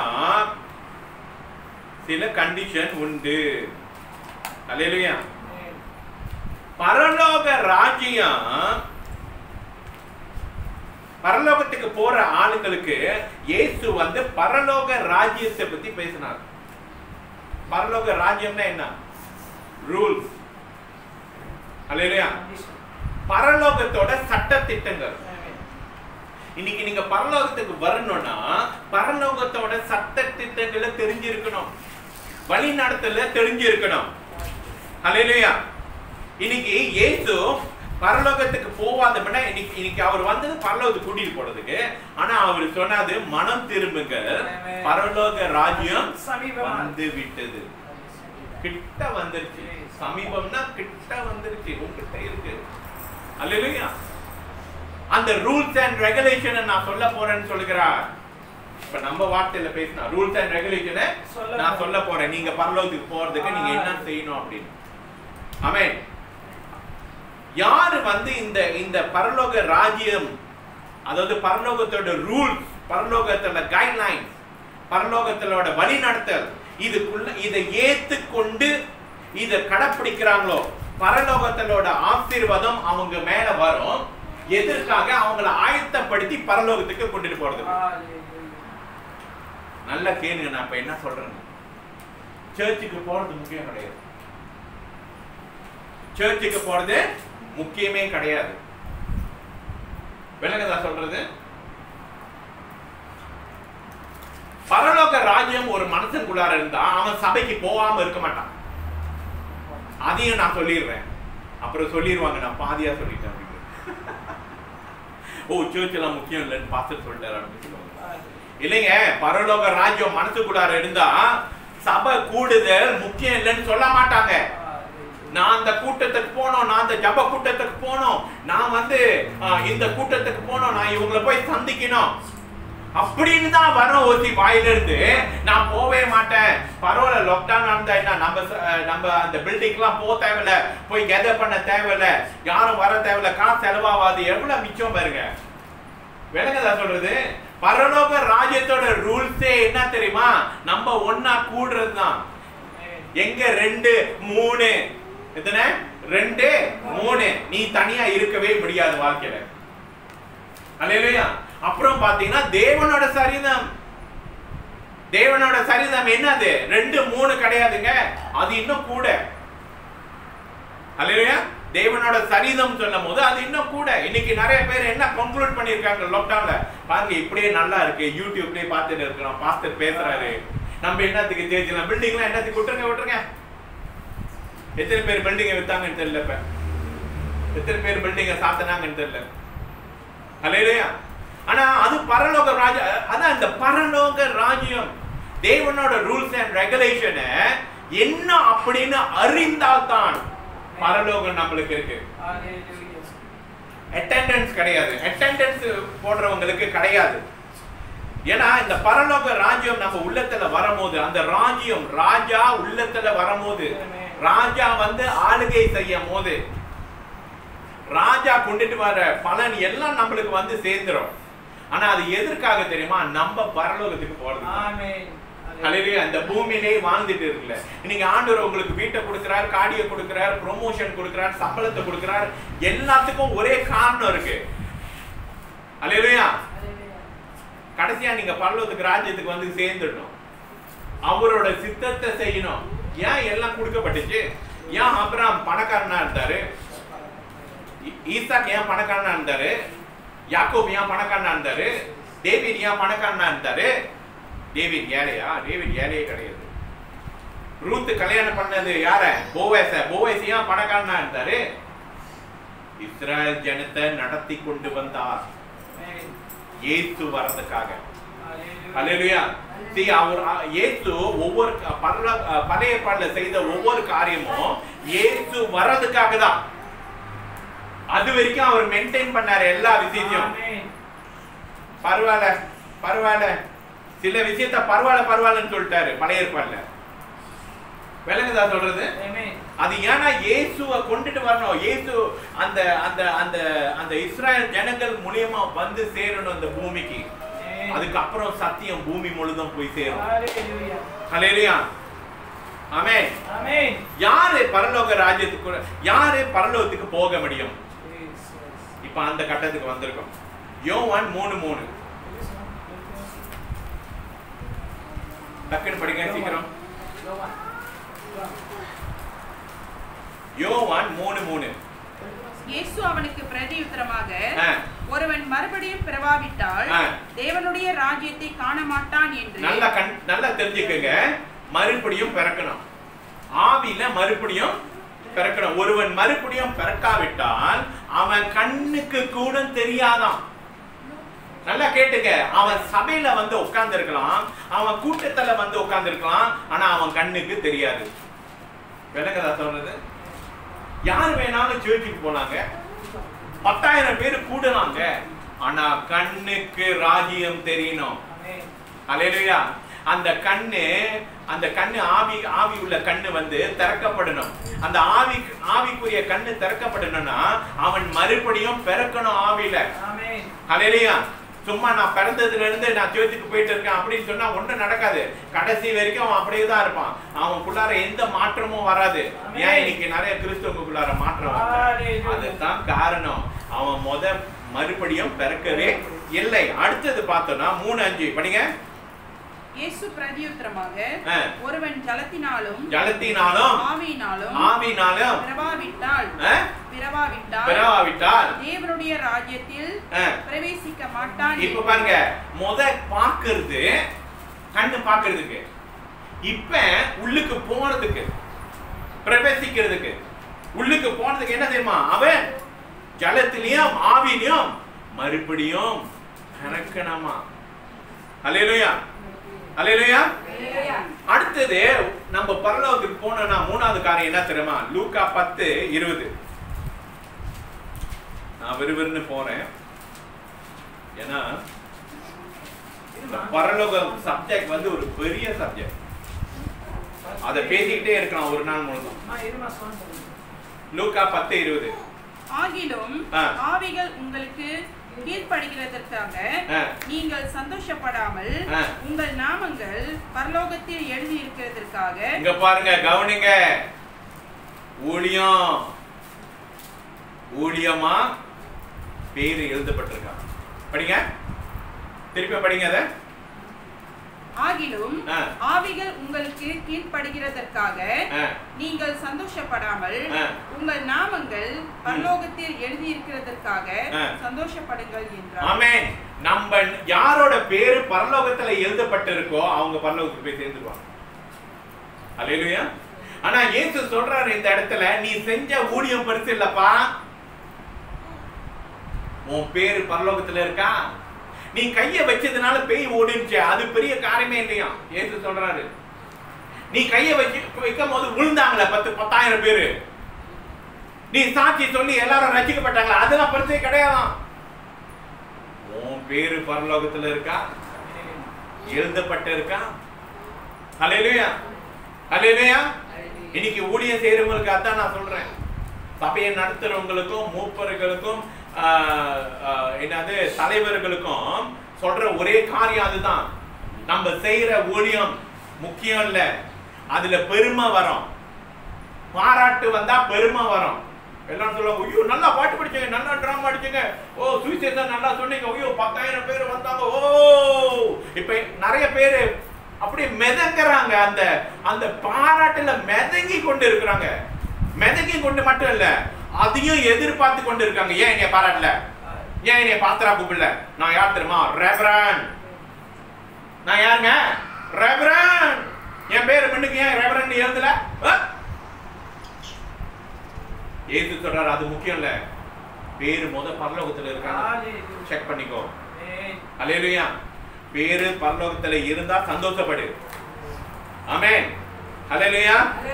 சில கண்டிஷன் உண்டு அல்லேலூயா பரலோக ராஜ்யம் பரலோகத்துக்கு போற ஆளுங்களுக்கு இயேசு வந்து பரலோக ராஜ்யத்தை பத்தி பேசினார் பரலோக ராஜ்யம்னா என்ன ரூல்ஸ் அல்லேலூயா பரலோகத்தோட சட்ட திட்டங்கள் இன்னைக்கு நீங்க பரலோகத்துக்கு வரணும்னா பரலோகத்தோட சட்ட திட்டங்களை தெரிஞ்சிருக்கணும் வழி நடத்தல தெரிஞ்சிருக்கணும் ஹalleluya இன்னைக்கு இயேசு பரலோகத்துக்கு போவாத முன்ன இன்னைக்கு இன்னைக்கு அவர் வந்தது பரலோகத்துக்கு கூட்டிட்டு போறதுக்கு ஆனா அவர் சொன்னது மனம் திரும்புங்க Amen. பரலோக ராஜ்யம் சமீபமா வந்து விட்டது கிட்ட வந்துருச்சு சமீபம்னா கிட்ட வந்துருச்சு உங்ககிட்ட இருக்கு அல்லேலூயா அந்த ரூல்ஸ் அண்ட் ரெகுலேஷனை நான் சொல்ல போறேன்னு சொல்லுகிறார் இப்ப நம்ம வார்த்தையில பேசினா ரூல்ஸ் அண்ட் ரெகுலேஷனை சொல்ல நான் போ- சொல்ல போறேன் நீங்க பரலோகத்துக்கு போறதுக்கு நீங்க என்ன செய்யணும் அப்படின்னு ஆமென் யாரு வந்து இந்த இந்த பரலோக ராஜ்யம் அதாவது பரலோகத்தோட ரூல்ஸ் பரலோகத்தோட கைட்லைன்ஸ் பரலோகத்தோட வழிநடத்தல் இதுக்குள்ள இதை ஏத்துக்கொண்டு இதை கடைப்பிடிக்கிறாங்களோ பரலோகத்தலோட ஆசீர்வாதம் அவங்க மேல வரும் எதற்காக அவங்கள ஆயத்தப்படுத்தி பரலோகத்துக்கு கொண்டுட்டு போறது Hallelujah. நல்லா கேளுங்க நான் இப்ப என்ன சொல்றேன் சர்ச்சுக்கு போறது முக்கியம் கிடையாது சர்ச்சுக்கு போறது முக்கியமே கிடையாது விளங்குதா சொல்றது பரலோக ராஜ்யம் ஒரு மனுஷனுக்குள்ளார இருந்தா அவன் சபைக்கு போகாம இருக்க மாட்டான் அதையும் நான் சொல்லிடுறேன் அப்புறம் சொல்லிடுவாங்க நான் பாதியா சொல்லிட்டேன் அப்படின்னு. ஓ சர்ச் எல்லாம் முக்கியம் இல்லைன்னு பாஸ்டர் சொல்லிட்டாரு அப்படின்னு சொல்லுவாங்க இல்லைங்க பரலோக ராஜ்யம் மனசுக்குள்ளார இருந்தா சபை கூடுதல் முக்கியம் இல்லைன்னு சொல்ல மாட்டாங்க நான் அந்த கூட்டத்துக்கு போனோம் நான் அந்த ஜப கூட்டத்துக்கு போனோம் நான் வந்து ஆ, இந்த கூட்டத்துக்கு போனோம் நான் இவங்களை போய் சந்திக்கணும் அப்படின்னு தான் வரும் ஓசி வாயிலிருந்து நான் போவே மாட்டேன் பரவாயில்ல லாக்டவுன் நடந்தா என்ன நம்ம ச- அஹ், நம்ம அந்த பில்டிங்லாம் போக தேவையில்ல போய் கெதர் பண்ண தேவையில்ல யாரும் வர தேவையில்ல காசு செலவாகாது எவ்வளவு மிச்சம் பாருங்க விளங்குதா சொல்றது பரலோக ராஜ்யத்தோட ரூல்ஸே என்ன தெரியுமா நம்ம ஒன்னா கூடுறது தான் எங்க ரெண்டு மூணு எத்தனை ரெண்டு மூணு நீ தனியா இருக்கவே முடியாது வாழ்க்கையில அல்லேலூயா அப்புறம் பாத்தீங்கன்னா தேவனோட சரிதம் தேவனோட சரிதம் என்னது ரெண்டு மூணு கிடையாதுங்க அது இன்னும் கூட அல்லேலூயா தேவனோட சரிதம் சொல்லும் போது அது இன்னும் கூட இன்னைக்கு நிறைய பேர் என்ன கன்க்ளூட் பண்ணிருக்காங்க லாக்டவுன்ல பாருங்க இப்படியே நல்லா இருக்கு யூடியூப்லயே பார்த்துட்டு இருக்கிறோம் பாஸ்டர் பேசுறாரு நம்ம என்னத்துக்கு தேய்ச்சலாம் பில்டிங்லாம் என்னத்துக்கு விட்டுருங்க விட்டுருங்க எத்தனை பேர் பில்டிங்கை வித்தாங்கன்னு தெரியல இப்ப எத்தனை பேர் பில்டிங்கை சாத்தினாங்கன்னு தெரியல அல்லையா ஆனா அது பரலோக ராஜ அதான் இந்த பரலோக ராஜ்யம் தேவனோட ரூல்ஸ் அண்ட் ரெகுலேஷனை என்ன அப்படின்னு அறிந்தால்தான் பரலோகம் நம்மளுக்கு இருக்கு Hallelujah. அட்டெண்டன்ஸ் கிடையாது அட்டெண்டன்ஸ் போடுறவங்களுக்கு கிடையாது ஏன்னா இந்த பரலோக ராஜ்யம் நம்ம உள்ளத்துல வரும்போது அந்த ராஜ்யம் ராஜா உள்ளத்துல வரும்போது ராஜா வந்து ஆளுகை செய்யும் போது ராஜா கொண்டுட்டு வர பலன் எல்லாம் நம்மளுக்கு வந்து சேர்ந்துரும் ஆனா அது எதற்காக தெரியுமா நம்ம பரலோகத்துக்கு போறது Amen. ஹalleluya அந்த பூமியிலே வாழ்ந்துட்டு இருக்குல்ல இன்னைக்கு ஆண்டவர் உங்களுக்கு வீட்டை கொடுக்கிறார் காடியை கொடுக்கிறார் ப்ரொமோஷன் கொடுக்கிறார் சம்பளத்தை கொடுக்கிறார் எல்லாத்துக்கும் ஒரே காரணம் இருக்கு ஹalleluya கடைசியா நீங்க பரலோகத்துக்கு ராஜ்யத்துக்கு வந்து சேர்ந்துடணும் அவரோட சித்தத்தை செய்யணும் ஏன் எல்லாம் கொடுக்கப்பட்டுச்சு ஏன் அப்ராம் பணக்காரனா இருந்தாரு ஈ- ஈசாக் ஏன் பணக்காரனா இருந்தாரு யாக்கோப் ஏன் பணக்காரனா இருந்தாரு டேவிட் ஏன் பணக்காரனா இருந்தாரு டேவிட் ஏழையா டேவிட் ஏழையே கிடையாது ரூத் கல்யாணம் பண்ணது யார போவேச போவேஸ் ஏன் பணக்காரனா இருந்தாரு இஸ்ரேல் ஜனத்தை நடத்தி கொண்டு வந்தார் Amen. இயேசு வரதுக்காக Hallelujah. ஹalleluya see அவர் அ, இயேசு ஒவ்வொரு க- பரல அ, பழைய பாடல செய்த ஒவ்வொரு காரியமும் இயேசு வர்றதுக்காக தான் அது வரைக்கும் அவர் மெயின்டைன் பண்ணாரு எல்லா விஷயத்தையும் Amen. பரவாயில்ல பரவாயில்ல சில விஷயத்த பரவாயில்ல பரவாயில்லன்னு சொல்லிட்டாரு பழைய ஏற்பாடுல விளங்குதா சொல்றது Amen. அது ஏன்னா இயேசுவை கொண்டுட்டு வரணும் இயேசு அந்த அந்த அந்த அந்த இஸ்ராயல் ஜனங்கள் மூலியமா வந்து சேரணும் அந்த பூமிக்கு Amen. அதுக்கப்புறம் சத்தியம் பூமி முழுதும் போய் சேரும் Hallelujah. ஹalleluya ஆமென் Amen. யாரு பரலோக ராஜ்யத்துக்கு யாரு பரலோகத்துக்கு போக முடியும் Jesus. இப்ப அந்த கட்டத்துக்கு வந்திருக்கோம் யோவான் மூணு மூணு டக்குன்னு படிங்க சீக்கிரம் யோவான் மூணு மூணு இயேசு அவனுக்கு பிரதியுத்தரமாக ஆ, ஒருவன் மறுபடியும் பிறவாவிட்டால் ஆ. தேவனுடைய ராஜ்யத்தை காண மாட்டான் என்று நல்லா கண் நல்லா தெரிஞ்சுக்கங்க மறுபடியும் பிறக்கணும் ஆவியில மறுபடியும் பிறக்கணும் ஒருவன் மறுபடியும் பிறக்காவிட்டால் அவன் கண்ணுக்கு கூட தெரியாதான் நல்லா கேட்டுக்க அவன் சபையில வந்து உட்கார்ந்து இருக்கலாம் அவன் கூட்டத்துல வந்து உட்கார்ந்து இருக்கலாம் ஆனா அவன் கண்ணுக்கு தெரியாது விளக்கதா சொல்றது யார் வேணாலும் சேர்ச்சுக்கு போனாங்க பத்தாயிரம் பேர் கூடுனாங்க ஆனா கண்ணுக்கு ராஜ்யம் தெரியணும் ஆமென் அலையிலையா அந்த கண்ணு அந்த கண்ணு ஆவி ஆவி உள்ள கண்ணு வந்து திறக்கப்படணும் அந்த ஆவி ஆவிக்குரிய கண்ணு திறக்கப்படணும்னா அவன் மறுபடியும் பிறக்கணும் ஆவியில ஆமென் அலையிலையா சும்மா நான் பிறந்ததுல இருந்து நான் சேர்த்துக்கு போயிட்டு இருக்கேன் அப்படின்னு சொன்னா ஒண்ணும் நடக்காது கடைசி வரைக்கும் அவன் அப்படியே தான் இருப்பான் அவனுக்குள்ளார எந்த மாற்றமும் வராது ஏன் இன்னைக்கு நிறைய கிறிஸ்தவங்களுக்குள்ளார மாற்றம் வருது Hallelujah. அதுதான் காரணம் அவன் முத மறுபடியும் பிறக்கவே இல்லை அடுத்தது பார்த்தோம்னா மூணு அஞ்சு படிங்க இயேசு பிரதியுத்தரமாக ஆ. ஒருவன் ஜலத்தினாலும் ஜலத்தினாலும் ஆவியினாலும் ஆவினாலும் பிறவாவிட்டால் ஆ, பிறவாவிட்டால் பிறவாவிட்டால் தேவனுடைய ராஜ்யத்தில் ஆ, பிரவேசிக்க மாட்டான் இப்ப பாருங்க முத பாக்குறது கண்ணு பாக்குறதுக்கு இப்ப உள்ளுக்கு போறதுக்கு பிரவேசிக்கிறதுக்கு உள்ளுக்கு போனதுக்கு என்ன தெரியுமா அவன் ஜலத்திலையும் ஆவிலையும் மறுபடியும் பிறக்கணுமா அலையிலையா அலையிலையா அடுத்தது நம்ம பரலோகத்துக்கு போனோம்னா மூணாவது காரியம் என்ன தெரியுமா லூக்கா பத்து இருபது நான் விறுவிறுன்னு போறேன் ஏன்னா இந்த பரலோக சப்ஜெக்ட் வந்து ஒரு பெரிய சப்ஜெக்ட் அதை பேசிக்கிட்டே இருக்கலாம் ஒரு நாள் முழுதும் அம்மா இருமா சொல்லுங்க லூக்கா பத்து இருபது ஆகிலும் ஆ. ஆவிகள் உங்களுக்கு கீழ்ப்படுகிறதற்காக ஆ. நீங்கள் சந்தோஷப்படாமல் ஆ. உங்கள் நாமங்கள் பரலோகத்தில் எழுதி இருக்கிறதற்காக இங்க பாருங்க கவனிங்க ஊழியம் ஊழியமா பேரு எழுதப்பட்டிருக்காங்க படிங்க திருப்பி படிங்க அதை ஆகிலும் ஆ. ஆவிகள் உங்களுக்கு கீழ்ப்படுகிறதற்காக ஆ. நீங்கள் சந்தோஷப்படாமல் ஆ. உங்கள் நாமங்கள் பரலோகத்தில் எழுதி இருக்கிறதற்காக ஆ. சந்தோஷப்படுங்கள் என்றார் ஆமென் நம்ம யாரோட பேரு பரலோகத்துல எழுதப்பட்டிருக்கோ அவங்க பரலோகத்துக்கு போய் சேர்ந்துருவாங்க அல்லேலூயா ஆனா இயேசு சொல்றாரு இந்த இடத்துல நீ செஞ்ச ஊழியம் பெருசு இல்லப்பா உன் பேரு பரலோகத்துல இருக்கா நீ கைய வச்சதுனால பேய் ஓடிடுச்சு அது பெரிய காரியமே இல்லையா இயேசு சொல்றாரு நீ கைய வச்சு வைக்கும் போது விழுந்தாங்களே பத்து பத்தாயிரம் பேரு நீ சாட்சி சொல்லி எல்லாரும் ரசிக்கப்பட்டாங்களா அதெல்லாம் பெருசே கிடையாதான் உன் பேரு பரலோகத்துல இருக்கா எழுதப்பட்டு இருக்கா ஹalleluya ஹalleluya இன்னைக்கு ஊழியம் செய்யறவங்களுக்கு அதான் நான் சொல்றேன் சபையை நடத்துறவங்களுக்கும் மூப்பர்களுக்கும் ஆஹ், ஆஹ், என்னது தலைவர்களுக்கும் சொல்ற ஒரே காரியம் அதுதான் நம்ம செய்யற ஊழியம் முக்கியம் இல்ல அதுல பெருமை வரும் பாராட்டு வந்தா பெருமை வரும் எல்லாம் சொல்லுவாங்க ஐயோ நல்லா பாட்டு படிச்சீங்க நல்லா டிராமா அடிச்சீங்க ஓ சுவிசேஷம் நல்லா சொன்னீங்க ஐயோ பத்தாயிரம் பேர் வந்தாங்க ஓ இப்ப நிறைய பேர் அப்படியே மிதங்குறாங்க அந்த அந்த பாராட்டுல மிதங்கி கொண்டு இருக்கிறாங்க மிதங்கி கொண்டு மட்டும் இல்ல அதையும் எதிர்பார்த்து கொண்டு இருக்காங்க ஏன் என்னைய பாராட்டல ஏன் என்னைய பாத்திரா கூப்பிடல நான் யார் தெரியுமா ரெவரன் நான் யாருங்க ரெவரன் என் பேர் முன்னுக்கு ஏன் ரெவரன் எழுதல ஆ? ஏசு சொல்றாரு அது முக்கியம் இல்ல பேரு முத பரலோகத்துல இருக்காங்க Hallelujah. செக் பண்ணிக்கோ Amen. அல்லேலூயா பேரு பரலோகத்துல இருந்தா சந்தோஷப்படு ஆமென் அல்லேலூயா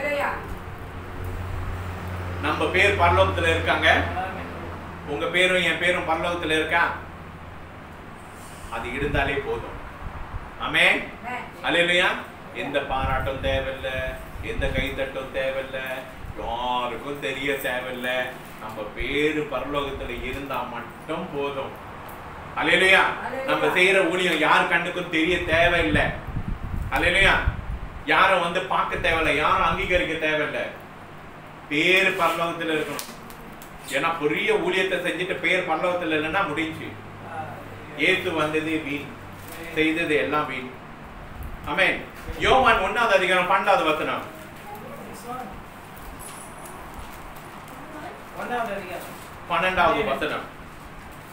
நம்ம பேர் பரலோகத்துல இருக்காங்க Amen. உங்க பேரும் என் பேரும் பரலோகத்துல இருக்கா அது இருந்தாலே போதும் ஆமென் அல்லேலூயா எந்த பாராட்டும் தேவையில்ல எந்த கைத்தட்டும் தேவையில்ல யாருக்கும் தெரிய தேவையில்ல நம்ம பேரு பரலோகத்துல இருந்தா மட்டும் போதும் அல்லேலூயா நம்ம செய்யற ஊழியம் யார் கண்ணுக்கும் தெரிய தேவையில்லை அல்லேலூயா யாரும் வந்து பார்க்க தேவையில்ல யாரும் அங்கீகரிக்க தேவையில்ல பேரு பரலோகத்துல இருக்கணும் ஏன்னா பெரிய ஊழியத்தை செஞ்சுட்டு பேர் பரலோகத்துல இல்லைன்னா முடிஞ்சு ஏத்து வந்தது வீண் செய்தது எல்லாம் வீண் ஆமென் யோவான் ஒன்னாவது அதிகாரம் பன்னெண்டாவது வசனம் This one. ஒன்றாவது அதிகாரம் பன்னெண்டாவது வசனம்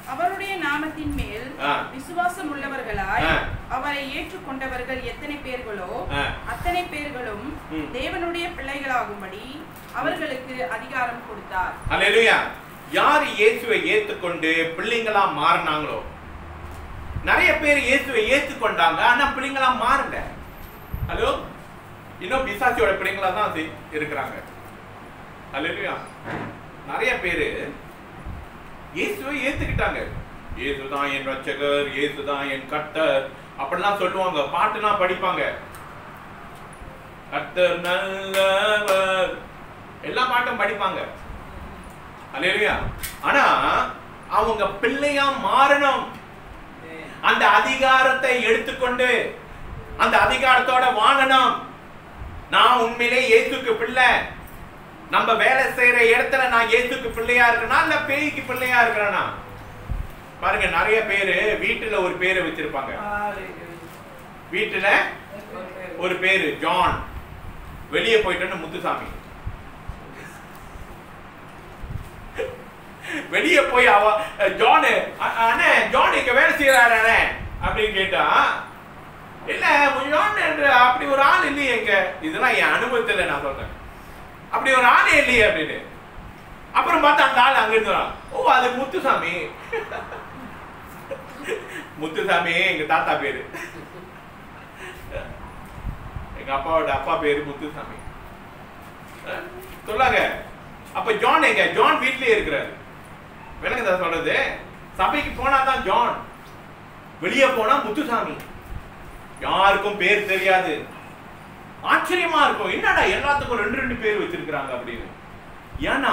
அவருடைய நாமத்தின் மேல் ஆ. விசுவாசம் உள்ளவர்களாய் ஆ. அவரை ஏற்றுக்கொண்டவர்கள் எத்தனை பேர்களோ ஆ. அத்தனை பேர்களும் ம். தேவனுடைய பிள்ளைகளாகும்படி அவர்களுக்கு அதிகாரம் கொடுத்தார் அல்லேலூயா யார் இயேசுவை ஏத்துக்கொண்டு பிள்ளைங்களா மாறினாங்களோ நிறைய பேர் இயேசுவை ஏத்துக்கொண்டாங்க ஆனா பிள்ளைங்களா மாறல ஹலோ இன்னும் பிசாசியோட பிள்ளைங்களா தான் செய்- இருக்கிறாங்க அல்லேலூயா நிறைய பேர் இயேசுவை ஏத்துக்கிட்டாங்க இயேசுதான் என் ரட்சகர் இயேசுதான் என் கர்த்தர் அப்படிலாம் சொல்லுவாங்க பாட்டுலாம் படிப்பாங்க கர்த்தர் நல்லவர் எல்லா பாட்டும் படிப்பாங்க அல்லேலூயா ஆனா அவங்க பிள்ளையா மாறணும் அந்த அதிகாரத்தை எடுத்துக்கொண்டு அந்த அதிகாரத்தோட வாழணும் நான் உண்மையிலே இயேசுக்கு பிள்ளை நம்ம வேலை செய்யற இடத்துல நான் இயேசுக்கு பிள்ளையா இருக்கேனா இல்ல பேய்க்கு பிள்ளையா இருக்கிறேனா பாருங்க நிறைய பேரு வீட்டுல ஒரு பேரை வச்சிருப்பாங்க வீட்டுல ஒரு பேரு ஜான் வெளியே போயிட்டோன்னு முத்துசாமி வெளியே போய் அவ ஜானு அ- அண்ணே ஜான் இங்க வேலை செய்யறாரு அண்ணே அப்படின்னு கேட்டா இல்ல ஜான் என்று அப்படி ஒரு ஆள் இல்லையே எங்க இதெல்லாம் என் அனுபவத்துல நான் சொல்றேன் அப்படி ஒரு ஆளே இல்லையே அப்படின்னு அப்புறம் பார்த்தா அந்த ஆள் அங்க இருந்து வரான். ஓ அது முத்துசாமி முத்துசாமி எங்க தாத்தா பேரு எங்க அப்பாவோட அப்பா பேரு முத்துசாமி அஹ், சொல்லாங்க அப்ப ஜான் எங்க ஜான் வீட்லயே இருக்கிறாரு விளங்குதா சொல்றது சபைக்கு போனா தான் ஜான் வெளியே போனா முத்துசாமி யாருக்கும் பேர் தெரியாது ஆச்சரியமா இருக்கும் என்னடா எல்லாத்துக்கும் ரெண்டு ரெண்டு பேர் வச்சிருக்கிறாங்க அப்படின்னு ஏன்னா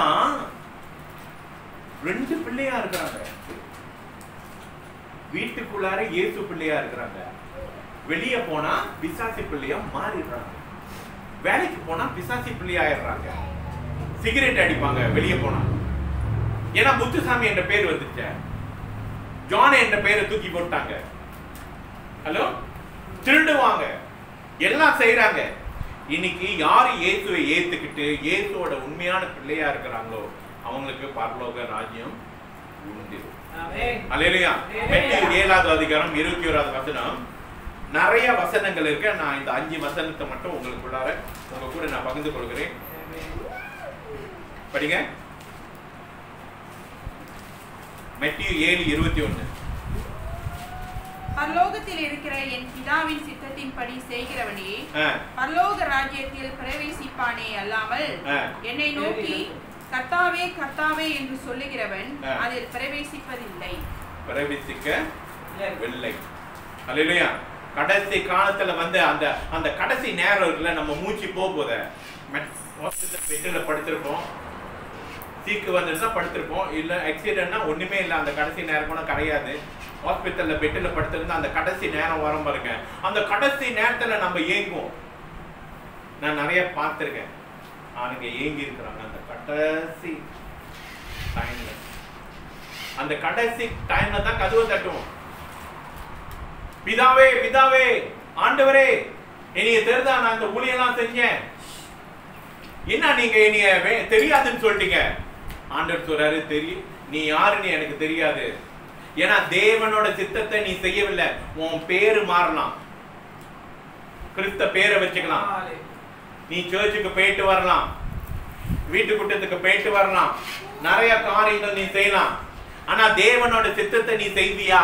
ரெண்டு பிள்ளையா இருக்கிறாங்க வீட்டுக்குள்ளார இயேசு பிள்ளையா இருக்கிறாங்க வெளியே போனா பிசாசி பிள்ளையா மாறிடுறாங்க வேலைக்கு போனா பிசாசி பிள்ளையாயிடுறாங்க சிகரெட் அடிப்பாங்க வெளியே போனா ஏன்னா முத்துசாமி என்ற பேர் வந்துச்சு ஜான் என்ற பேரை தூக்கி போட்டாங்க ஹலோ திருடுவாங்க எல்லாம் செய்றாங்க இன்னைக்கு யார் இயேசுவை ஏத்துக்கிட்டு இயேசுவோட உண்மையான பிள்ளையா இருக்கிறாங்களோ அவங்களுக்கு பரலோக ராஜ்யம் உண்டு அல்லேலூயா மெட்டில் ஏழாவது அதிகாரம் இருபத்தி ஓராவது வசனம் நிறைய வசனங்கள் இருக்கு நான் இந்த அஞ்சு வசனத்தை மட்டும் உங்களுக்குள்ளார உங்க கூட நான் பகிர்ந்து கொள்கிறேன் படிங்க மெட்டியு ஏழு இருபத்தி ஒண்ணு பரலோகத்தில் இருக்கிற என் பிதாவின் சித்தத்தின்படி செய்கிறவனே ஆ, பரலோக ராஜ்யத்தில் பிரவேசிப்பானே அல்லாமல் ஆ. என்னை நோக்கி கர்த்தாவே கர்த்தாவே என்று சொல்லுகிறவன் ஆ. அதில் பிரவேசிப்பதில்லை பிரவேசிக்க வெள்ளை அல்லையா கடைசி காலத்துல வந்து அந்த அந்த கடைசி நேரம் இருக்குல்ல நம்ம மூச்சு போக போத பெட்டில் படுத்திருப்போம் சீக்கு வந்துருந்தா படுத்திருப்போம் இல்ல ஆக்சிடென்ட்னா ஒண்ணுமே இல்லை அந்த கடைசி நேரம் கூட கிடையாது ஹாஸ்பிட்டல்ல பெட்டில் படுத்திருந்தா அந்த கடைசி நேரம் வரும் பாருங்க அந்த கடைசி நேரத்துல நம்ம ஏங்குவோம் நான் நிறைய பார்த்திருக்கேன் ஆளுங்க ஏங்கி இருக்கிறாங்க அந்த கடைசி டைம்ல அந்த கடைசி டைம்ல தான் கதவை தட்டுவோம் பிதாவே பிதாவே ஆண்டவரே என்னைய தெரிதா நான் இந்த ஊழியெல்லாம் செஞ்சேன் என்ன நீங்க என்னைய வே- தெரியாதுன்னு சொல்லிட்டீங்க ஆண்டவர் சொல்றாரு தெரியும் நீ யாருன்னு எனக்கு தெரியாது ஏன்னா தேவனோட சித்தத்தை நீ செய்யவில்லை உன் பேரு மாறலாம் கிறிஸ்த பேரை வச்சுக்கலாம் நீ சர்ச்சுக்கு போயிட்டு வரலாம் வீட்டு கூட்டத்துக்கு போயிட்டு வரலாம் நிறைய காரியங்கள் நீ செய்யலாம் ஆனா தேவனோட சித்தத்தை நீ செய்வியா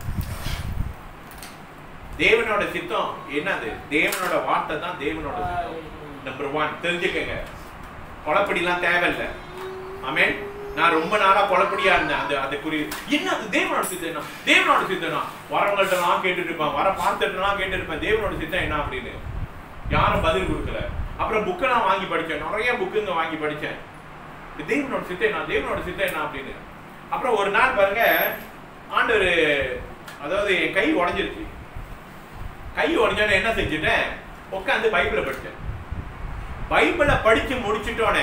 தேவனோட சித்தம் என்னது தேவனோட வார்த்தை தான் தேவனோட சித்தம் நம்பர் ஒன் தெரிஞ்சுக்கங்க கொலப்படிலாம் தேவையில்லை ஆமென் நான் ரொம்ப நாளா கொலப்படியா இருந்தேன் அந்த அந்த குறி என்ன அது தேவனோட சித்தம் என்ன தேவனோட சித்தம்னா வரவங்கள்ட்டலாம் கேட்டுட்டு இருப்பேன் வர பார்த்துட்டுலாம் கேட்டு இருப்பேன் தேவனோட சித்தம் என்ன அப்படின்னு யாரும் பதில் கொடுக்கல அப்புறம் புக்கெல்லாம் வாங்கி படிச்சேன் நிறைய புக்குங்க வாங்கி படிச்சேன் இது தேவனோட சித்தம் என்ன தேவனோட சித்தம் என்ன அப்படின்னு அப்புறம் ஒரு நாள் பாருங்க ஆண்டவர் அதாவது என் கை உடைஞ்சிருச்சு கை உடைஞ்சோடனே என்ன செஞ்சுட்டேன் உட்காந்து பைபிளை படிச்சேன் பைபிளை படிச்சு முடிச்சிட்டோன்னே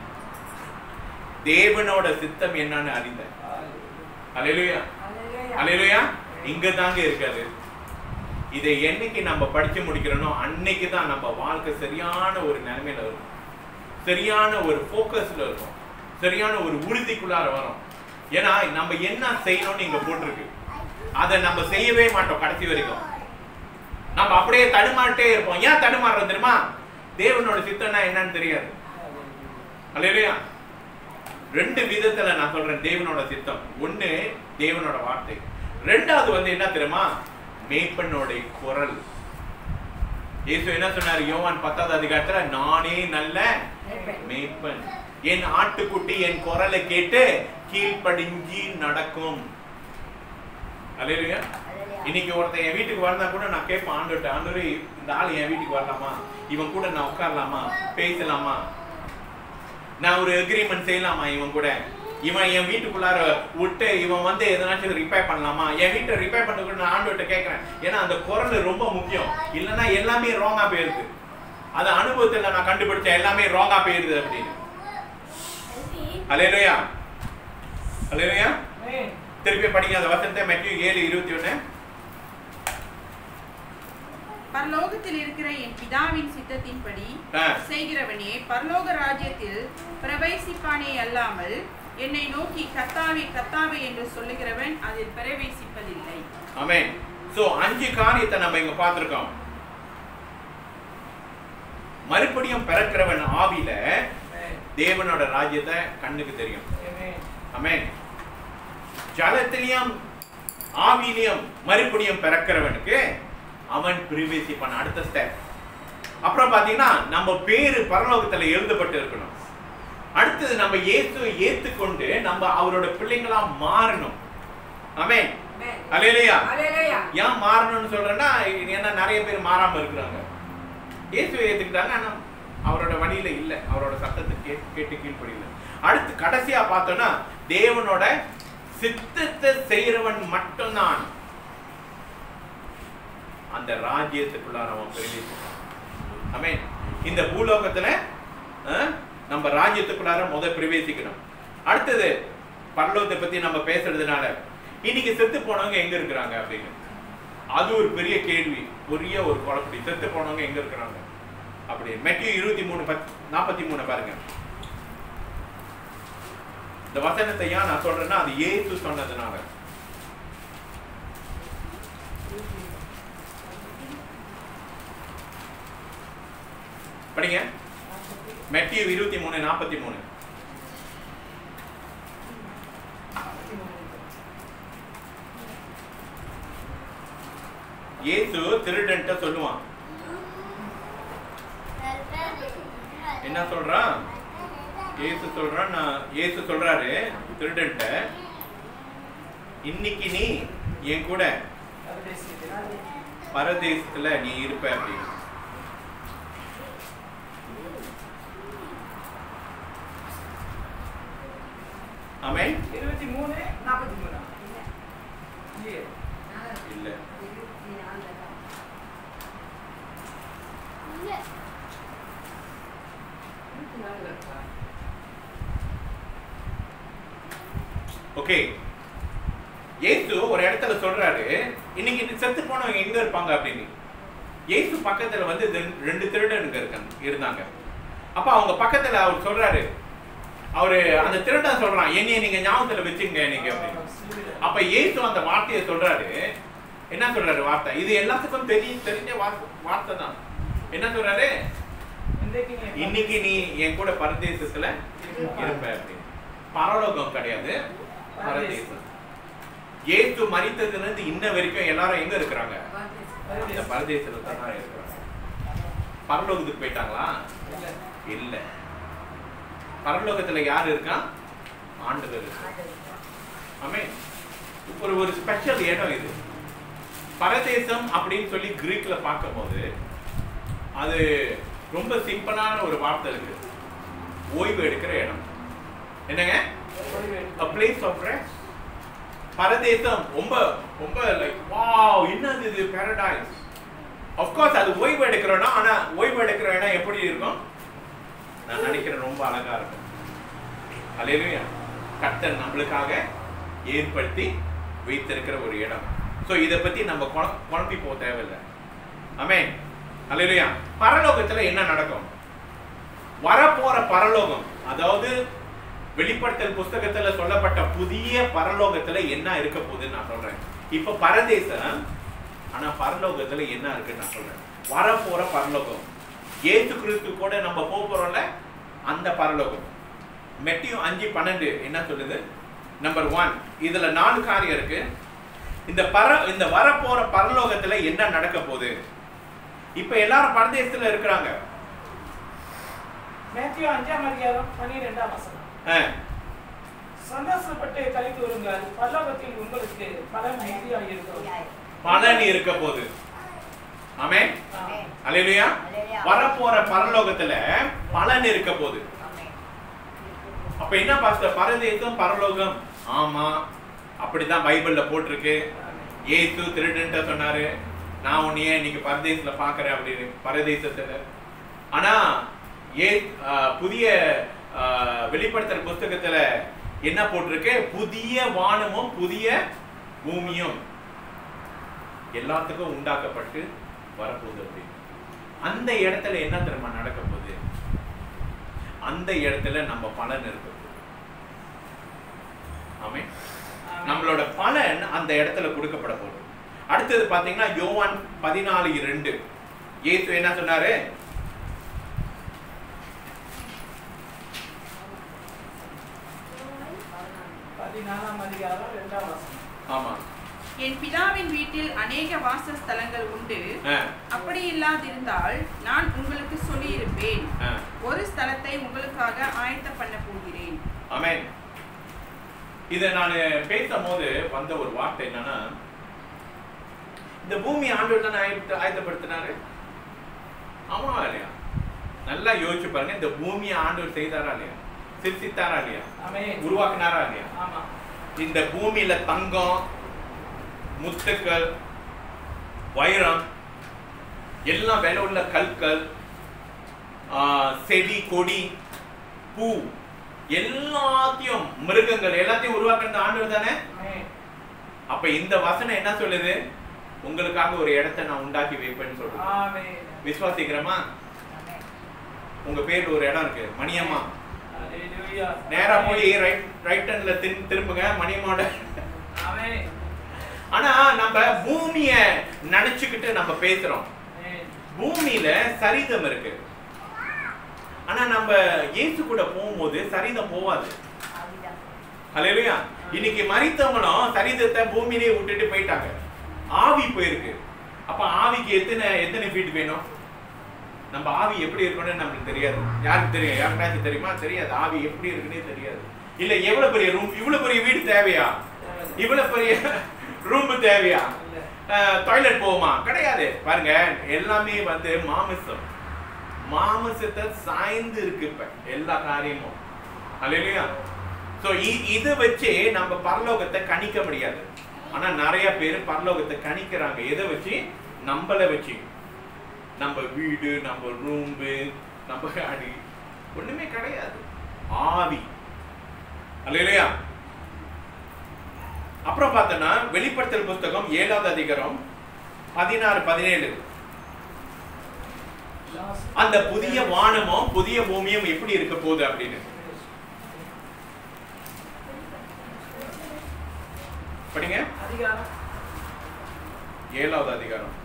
தேவனோட சித்தம் என்னன்னு அறிந்தேன் அலையிலுயா அலையிலுயா இங்க தாங்க இருக்காது இதை என்னைக்கு நம்ம படிச்சு முடிக்கிறோனோ அன்னைக்கு தான் நம்ம வாழ்க்கை சரியான ஒரு நிலைமையில இருக்கும் சரியான ஒரு ஃபோக்கஸ்ல இருக்கும் சரியான ஒரு உறுதிக்குள்ளார வரும் ஏன்னா நம்ம என்ன செய்யணும்னு இங்க போட்டிருக்கு அதை நம்ம செய்யவே மாட்டோம் கடைசி வரைக்கும் நம்ம அப்படியே தடுமாறிட்டே இருப்போம் ஏன் தடுமாறுறோம் தெரியுமா தேவனோட சித்தம்னா என்னன்னு தெரியாது அல்லையா ரெண்டு விதத்துல நான் சொல்றேன் தேவனோட சித்தம் ஒண்ணு தேவனோட வார்த்தை ரெண்டாவது வந்து என்ன தெரியுமா மேய்ப்பனோட குரல் இயேசு என்ன சொன்னார் யோவான் பத்தாவது அதிகாரத்துல நானே நல்ல மேய்ப்பன் என் ஆட்டுக்குட்டி என் குரலை கேட்டு கீழ்ப்படிஞ்சி நடக்கும் அல்லையா இன்னைக்கு ஒருத்தன் என் வீட்டுக்கு வந்தா கூட நான் கேட்பேன் ஆண்டுகிட்ட ஆண்டவரே இந்த ஆள் என் வீட்டுக்கு வரலாமா இவன் கூட நான் உட்காரலாமா பேசலாமா நான் ஒரு அக்ரிமெண்ட் செய்யலாமா இவன் கூட இவன் என் வீட்டுக்குள்ளார விட்டு இவன் வந்து எதனாச்சும் ரிப்பேர் பண்ணலாமா என் வீட்டை ரிப்பேர் பண்ண கூட நான் ஆண்டுகிட்ட கேட்கறேன் ஏன்னா அந்த குரல் ரொம்ப முக்கியம் இல்லைன்னா எல்லாமே ராங்கா போயிருது அது அனுபவத்துல நான் கண்டுபிடிச்சேன் எல்லாமே ராங்கா போயிருது அப்படின்னு அலையிலையா அலையிலையா Amen. திருப்பி படிங்க அந்த வசனத்தை மெட்டியூ ஏழு இருபத்தி ஒண்ணு பரலோகத்தில் இருக்கிற என் பிதாவின் சித்தத்தின்படி ஆ. செய்கிறவனே பரலோக ராஜ்யத்தில் பிரவேசிப்பானே அல்லாமல் என்னை நோக்கி கத்தாவே கத்தாவே என்று சொல்லுகிறவன் அதில் பிரவேசிப்பதில்லை ஆமென் சோ அஞ்சு காரியத்தை நம்ம இங்க பார்த்திருக்கோம் மறுபடியும் பிறக்கிறவன் ஆவியில Amen. தேவனோட ராஜ்யத்தை கண்ணுக்கு தெரியும் Amen. ஆமென் ஜலத்திலையும் ஆவியிலையும் மறுபடியும் பிறக்கிறவனுக்கு அவன் பிரவேசிப்பான் அடுத்த ஸ்டெப் அப்புறம் பாத்தீங்கன்னா நம்ம பேரு பரலோகத்துல எழுதப்பட்டு இருக்கணும் அடுத்தது நம்ம இயேசுவை ஏத்துக்கொண்டு நம்ம அவரோட பிள்ளைங்களா மாறணும் ஆமென் Amen. அலையிலையா Hallelujah. ஏன் மாறணும்னு சொல்றேன்னா ஏன்னா நிறைய பேர் மாறாம இருக்கிறாங்க இயேசுவை ஏத்துக்கிட்டாங்க ஆனா அவரோட வழியில இல்ல அவரோட சத்தத்தை கேட்டு கேட்டு கீழ்ப்படியில அடுத்து கடைசியா பார்த்தோம்னா தேவனோட சித்தத்தை செய்யறவன் மட்டும்தான் அந்த ராஜ்யத்துக்குள்ளார அவன் பிரவேசிப்பான் ஆமென் இந்த பூலோகத்துல அஹ், நம்ம ராஜ்யத்துக்குள்ளார முத பிரவேசிக்கணும் அடுத்தது பரலோகத்தை பத்தி நம்ம பேசுறதுனால இன்னைக்கு செத்து போனவங்க எங்க இருக்கிறாங்க அப்படின்னு அது ஒரு பெரிய கேள்வி பெரிய ஒரு குழப்படி செத்து போனவங்க எங்க இருக்கிறாங்க அப்படி மெட்டியு இருபத்தி மூணு பத் நாற்பத்தி மூணு பாருங்க இந்த வசனத்தை ஏன் நான் சொல்றேன்னா அது இயேசு சொன்னதுனால படிங்க மெட்டியு இருபத்தி மூணு நாற்பத்தி மூணு இயேசு திருடன்ட்ட சொல்லுவான் என்ன சொல்றான் இயேசு சொல்றான் நான் இயேசு சொல்றாரு திருடன்ட்ட இன்னைக்கு நீ என் கூட பரதேசத்துல நீ இருப்ப அப்படின்னு ஆமென் இருபத்தி மூணு நாற்பத்தி மூணா இல்லையே. இல்ல இருபத்தி நாலுல இருக்கா? ஓகே இயேசு ஒரு இடத்துல சொல்றாரு இன்னைக்கு இந்த செத்து போனவங்க எங்க இருப்பாங்க அப்படின்னு இயேசு பக்கத்துல வந்து ரெண்டு- ரெண்டு திருடனுங்க இருக்காங்க இருந்தாங்க அப்ப அவங்க பக்கத்துல அவர் சொல்றாரு அவரு அந்த திருடன் சொல்றான் என்னைய நீங்க ஞாபகத்துல வச்சுங்க நீங்க அப்படின்னு சிலுவையில. அப்ப இயேசு அந்த வார்த்தையை சொல்றாரு என்ன சொல்றாரு வார்த்தை இது எல்லாத்துக்கும் தெரியும் தெரிஞ்ச வார்த்தை வார்த்தை தான் என்ன சொல்றாரு இன்றைக்கு நீ இன்னைக்கு நீ என் கூட பரதேசத்துல இருப்ப அப்படின்னு பரலோகம் கிடையாது பரதேசம் இயேசு மரித்ததுல இருந்து இன்ன வரைக்கும் எல்லாரும் எங்க இருக்கிறாங்க இந்த பரதேசத்துல தான் இருக்கிறாங்க பரலோகத்துக்கு போயிட்டாங்களா இல்ல. இல்ல பரலோகத்துல யார் இருக்கா ஆண்டவர் இருக்கா ஆமே ஒரு ஒரு ஸ்பெஷல் இடம் இது பரதேசம் அப்படின்னு சொல்லி கிரீக்ல பார்க்கும்போது அது ரொம்ப சிம்பிளான ஒரு வார்த்தை இருக்கு ஓய்வு எடுக்கிற இடம் என்னங்க ஓய்வு a place of rest பரதேசம் ரொம்ப ரொம்ப லைக் வாவ் என்னது இது paradise of course அது ஓய்வு எடுக்கிறோம்னா ஆனா ஓய்வு எடுக்கிற இடம் எப்படி இருக்கும் நான் நினைக்கிறேன் ரொம்ப அழகா இருக்கும் அல்லேலூயா கர்த்தர் நம்மளுக்காக ஏற்படுத்தி வைத்திருக்கிற ஒரு இடம் ஸோ இதை பத்தி நம்ம குழ- குழம்பி போக தேவையில்லை ஆமென் அல்லேலூயா பரலோகத்துல என்ன நடக்கும் வரப்போற பரலோகம் அதாவது வெளிப்படுத்தல் புஸ்தகத்துல சொல்லப்பட்ட புதிய பரலோகத்துல என்ன இருக்க போகுதுன்னு நான் சொல்றேன் இப்ப பரதேசம் ஆனா பரலோகத்துல என்ன இருக்குன்னு நான் சொல்றேன் வரப்போற பரலோகம் ஏசு கிறிஸ்து கூட நம்ம போக போறோம்ல அந்த பரலோகம் மெட்டியும் அஞ்சு பன்னெண்டு என்ன சொல்லுது நம்பர் ஒன் இதுல நாலு காரியம் இருக்கு இந்த பர இந்த வரப்போற பரலோகத்துல என்ன நடக்க போகுது இப்ப எல்லாரும் பரதேசத்துல இருக்கிறாங்க மேத்யூ அஞ்சாம் அதிகாரம் பன்னிரெண்டாம் வசனம் ஆ, சந்தோஷப்பட்டு களி கூறுங்கள் பரலோகத்தில் உங்களுக்கு பலன் மிகுதியாக இருக்கும் பலன் இருக்க போகுது ஆமென் ஆமென். அல்லேலூயா அல்லேலூயா. வரப்போற பரலோகத்துல பலன் இருக்க போகுது அப்ப என்ன பாஸ்டர் பரதேசம் பரலோகம் ஆமா அப்படிதான் பைபிள்ல போட்டிருக்கு ஏசு திருடன்ட்ட சொன்னாரு நான் உன்னைய இன்னைக்கு பரதேசத்துல பாக்குறேன் அப்படின்னு பரதேசத்துல ஆனா ஏ ஆ, புதிய ஆ, வெளிப்படுத்தல் புஸ்தகத்துல என்ன போட்டிருக்கு புதிய வானமும் புதிய பூமியும் எல்லாத்துக்கும் உண்டாக்கப்பட்டு வரப்போகுது அப்படின்னு அந்த இடத்துல என்ன தெரியுமா நடக்க போகுது அந்த இடத்துல நம்ம பலன் இருக்கு ஆமே நம்மளோட பலன் அந்த இடத்துல கொடுக்கப்பட போகுது அடுத்தது பாத்தீங்கன்னா யோவான் பதினாலு இரண்டு இயேசு என்ன சொன்னாரு பதினாலாம் அதிகாரம் இரண்டாம் வசனம் ஆமா என் பிதாவின் வீட்டில் அநேக வாசஸ்தலங்கள் உண்டு ஆ, அப்படி இல்லாதிருந்தால் நான் உங்களுக்கு சொல்லியிருப்பேன் ஆ. ஒரு ஸ்தலத்தை உங்களுக்காக ஆயத்த பண்ண போகிறேன் ஆமென் இத நான் பேசும்போது வந்த ஒரு வார்த்தை என்னன்னா இந்த பூமி ஆண்டவர் தானே ஆயத்த ஆயத்தப்படுத்தினாரு ஆமா இல்லையா நல்லா யோசிச்சு பாருங்க இந்த பூமியை ஆண்டவர் செய்தாரா இல்லையா சிருஷ்டித்தாரா இல்லையா ஆமென் உருவாக்குனாரா இல்லையா ஆமா இந்த பூமியில தங்கம் முத்துக்கள் வைரம் எல்லாம் விலை உள்ள கற்கள் ஆ, செடி கொடி பூ எல்லாத்தையும் மிருகங்கள் எல்லாத்தையும் உருவாக்குறது ஆண்டவர் தானே ஆமென் அப்ப இந்த வசனம் என்ன சொல்லுது உங்களுக்காக ஒரு இடத்தை நான் உண்டாக்கி வைப்பேன்னு சொல்றேன் ஆமென் விசுவாசிக்கிறோமா உங்க பேர்ல ஒரு இடம் இருக்கு மணியம்மா அல்லேலூயா நேரா போய் ரைட் ரைட் ஹேண்ட்ல திரும்புங்க மணியம்மாவோட ஆமென் ஆனா நம்ம பூமிய நினைச்சுக்கிட்டு நம்ம பேசுறோம் ஆமென் பூமியில சரிதம் இருக்கு ஆனா நம்ம இயேசு கூட போகும்போது சரிதம் போவாது ஹalleluya இன்னைக்கு மரித்தவங்களும் சரிதத்தை பூமியிலே விட்டுட்டு போயிட்டாங்க ஆவி போயிருக்கு அப்ப ஆவிக்கு எத்தனை எத்தனை ஃபீட் வேணும் நம்ம ஆவி எப்படி இருக்குன்னு நமக்கு தெரியாது யாருக்கு தெரியும் யாருக்காச்சும் தெரியுமா தெரியாது ஆவி எப்படி இருக்குன்னே தெரியாது இல்ல எவ்வளவு பெரிய ரூம் இவ்வளவு பெரிய வீடு தேவையா இவ்வளவு பெரிய ரூம் தேவையா இல்ல டாய்லெட் போகுமா கிடையாது பாருங்க எல்லாமே வந்து மாமிசம் மாமிசத்தை சாய்ந்து இருக்கு இப்ப எல்லா காரியமும் அல்லையா சோ இதை வச்சு நம்ம பரலோகத்தை கணிக்க முடியாது ஆனா நிறைய பேர் பரலோகத்தை கணிக்கிறாங்க எதை வச்சு நம்மள வச்சு நம்ம வீடு நம்ம ரூம்பு நம்ம அடி ஒண்ணுமே கிடையாது ஆவி அல்லையா அப்புறம் பார்த்தோன்னா வெளிப்படுத்தல் புஸ்தகம் ஏழாவது அதிகாரம் பதினாறு பதினேழு அந்த புதிய வானமும் புதிய பூமியும் எப்படி இருக்க போகுது அப்படின்னு படிங்க அதிகாரம் ஏழாவது அதிகாரம்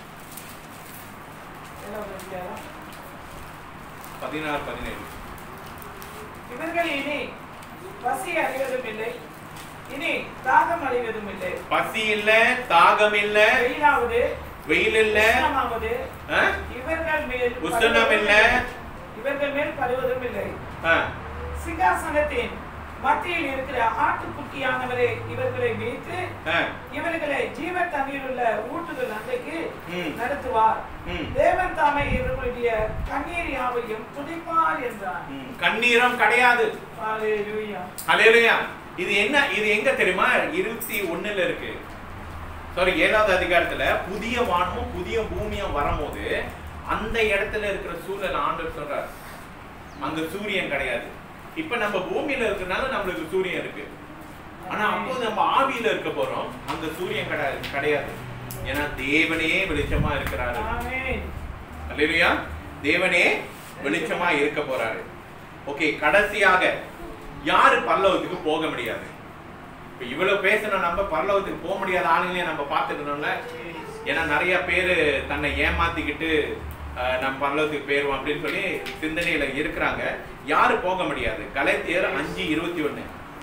ஏழாவது அதிகாரம் பதினாறு பதினேழு இவர்கள் இனி பசி அறிவதும் இல்லை இனி தாகம் அடைவதும் இல்லை பசி இல்ல தாகம் இல்ல வெயிலாவது வெயில் இல்ல உஷ்ணமாவது ஆ? இவர்கள் மேல் உஷ்ணம் இல்ல. இவர்கள் மேல் படுவதும் இல்லை ஆ, சிங்காசனத்தின் மத்தியில் இருக்கிற ஆட்டுக்குட்டியானவரே இவர்களை மீட்டு ஆ, இவர்களை ஜீவ தண்ணீருள்ள ஊட்டுதல் அன்றைக்கு ம். நடத்துவார் ம். தேவன் தாமே இவர்களுடைய கண்ணீர் யாவையும் துடிப்பார் என்றார் ம். கண்ணீரம் கிடையாது ஹalleluya அலையிலையா இது என்ன இது எங்க தெரியுமா இருபத்தி ஒண்ணுல இருக்கு சாரி ஏழாவது அதிகாரத்துல புதிய வானமும் புதிய பூமியும் வரும்போது அந்த இடத்துல இருக்கிற சூழல் ஆண்டவர் சொல்றார் அங்க சூரியன் கிடையாது இப்ப நம்ம பூமியில இருக்கறனால நம்மளுக்கு சூரியன் இருக்கு ஆனா அப்போது நம்ம ஆவியில இருக்க போறோம் அங்க சூரியன் கிடையாது கிடையாது ஏன்னா தேவனே வெளிச்சமா இருக்கிறாரு ஆமென் அல்லேலூயா தேவனே வெளிச்சமா இருக்க போறாரு ஓகே கடைசியாக யாரு பரலோகத்துக்கு போக முடியாது இப்ப இவ்வளவு பேசின நம்ம பரலோகத்துக்கு போக முடியாத ஆளுங்களையும் நம்ம பார்த்துக்கணும்ல ஏன்னா நிறைய பேர் தன்னை ஏமாத்திக்கிட்டு அஹ், நம்ம பரலோகத்துக்கு போயிருவோம் அப்படின்னு சொல்லி சிந்தனையில இருக்கிறாங்க யாரு போக முடியாது கலைத்தியர் அஞ்சு இருபத்தி ஒண்ணு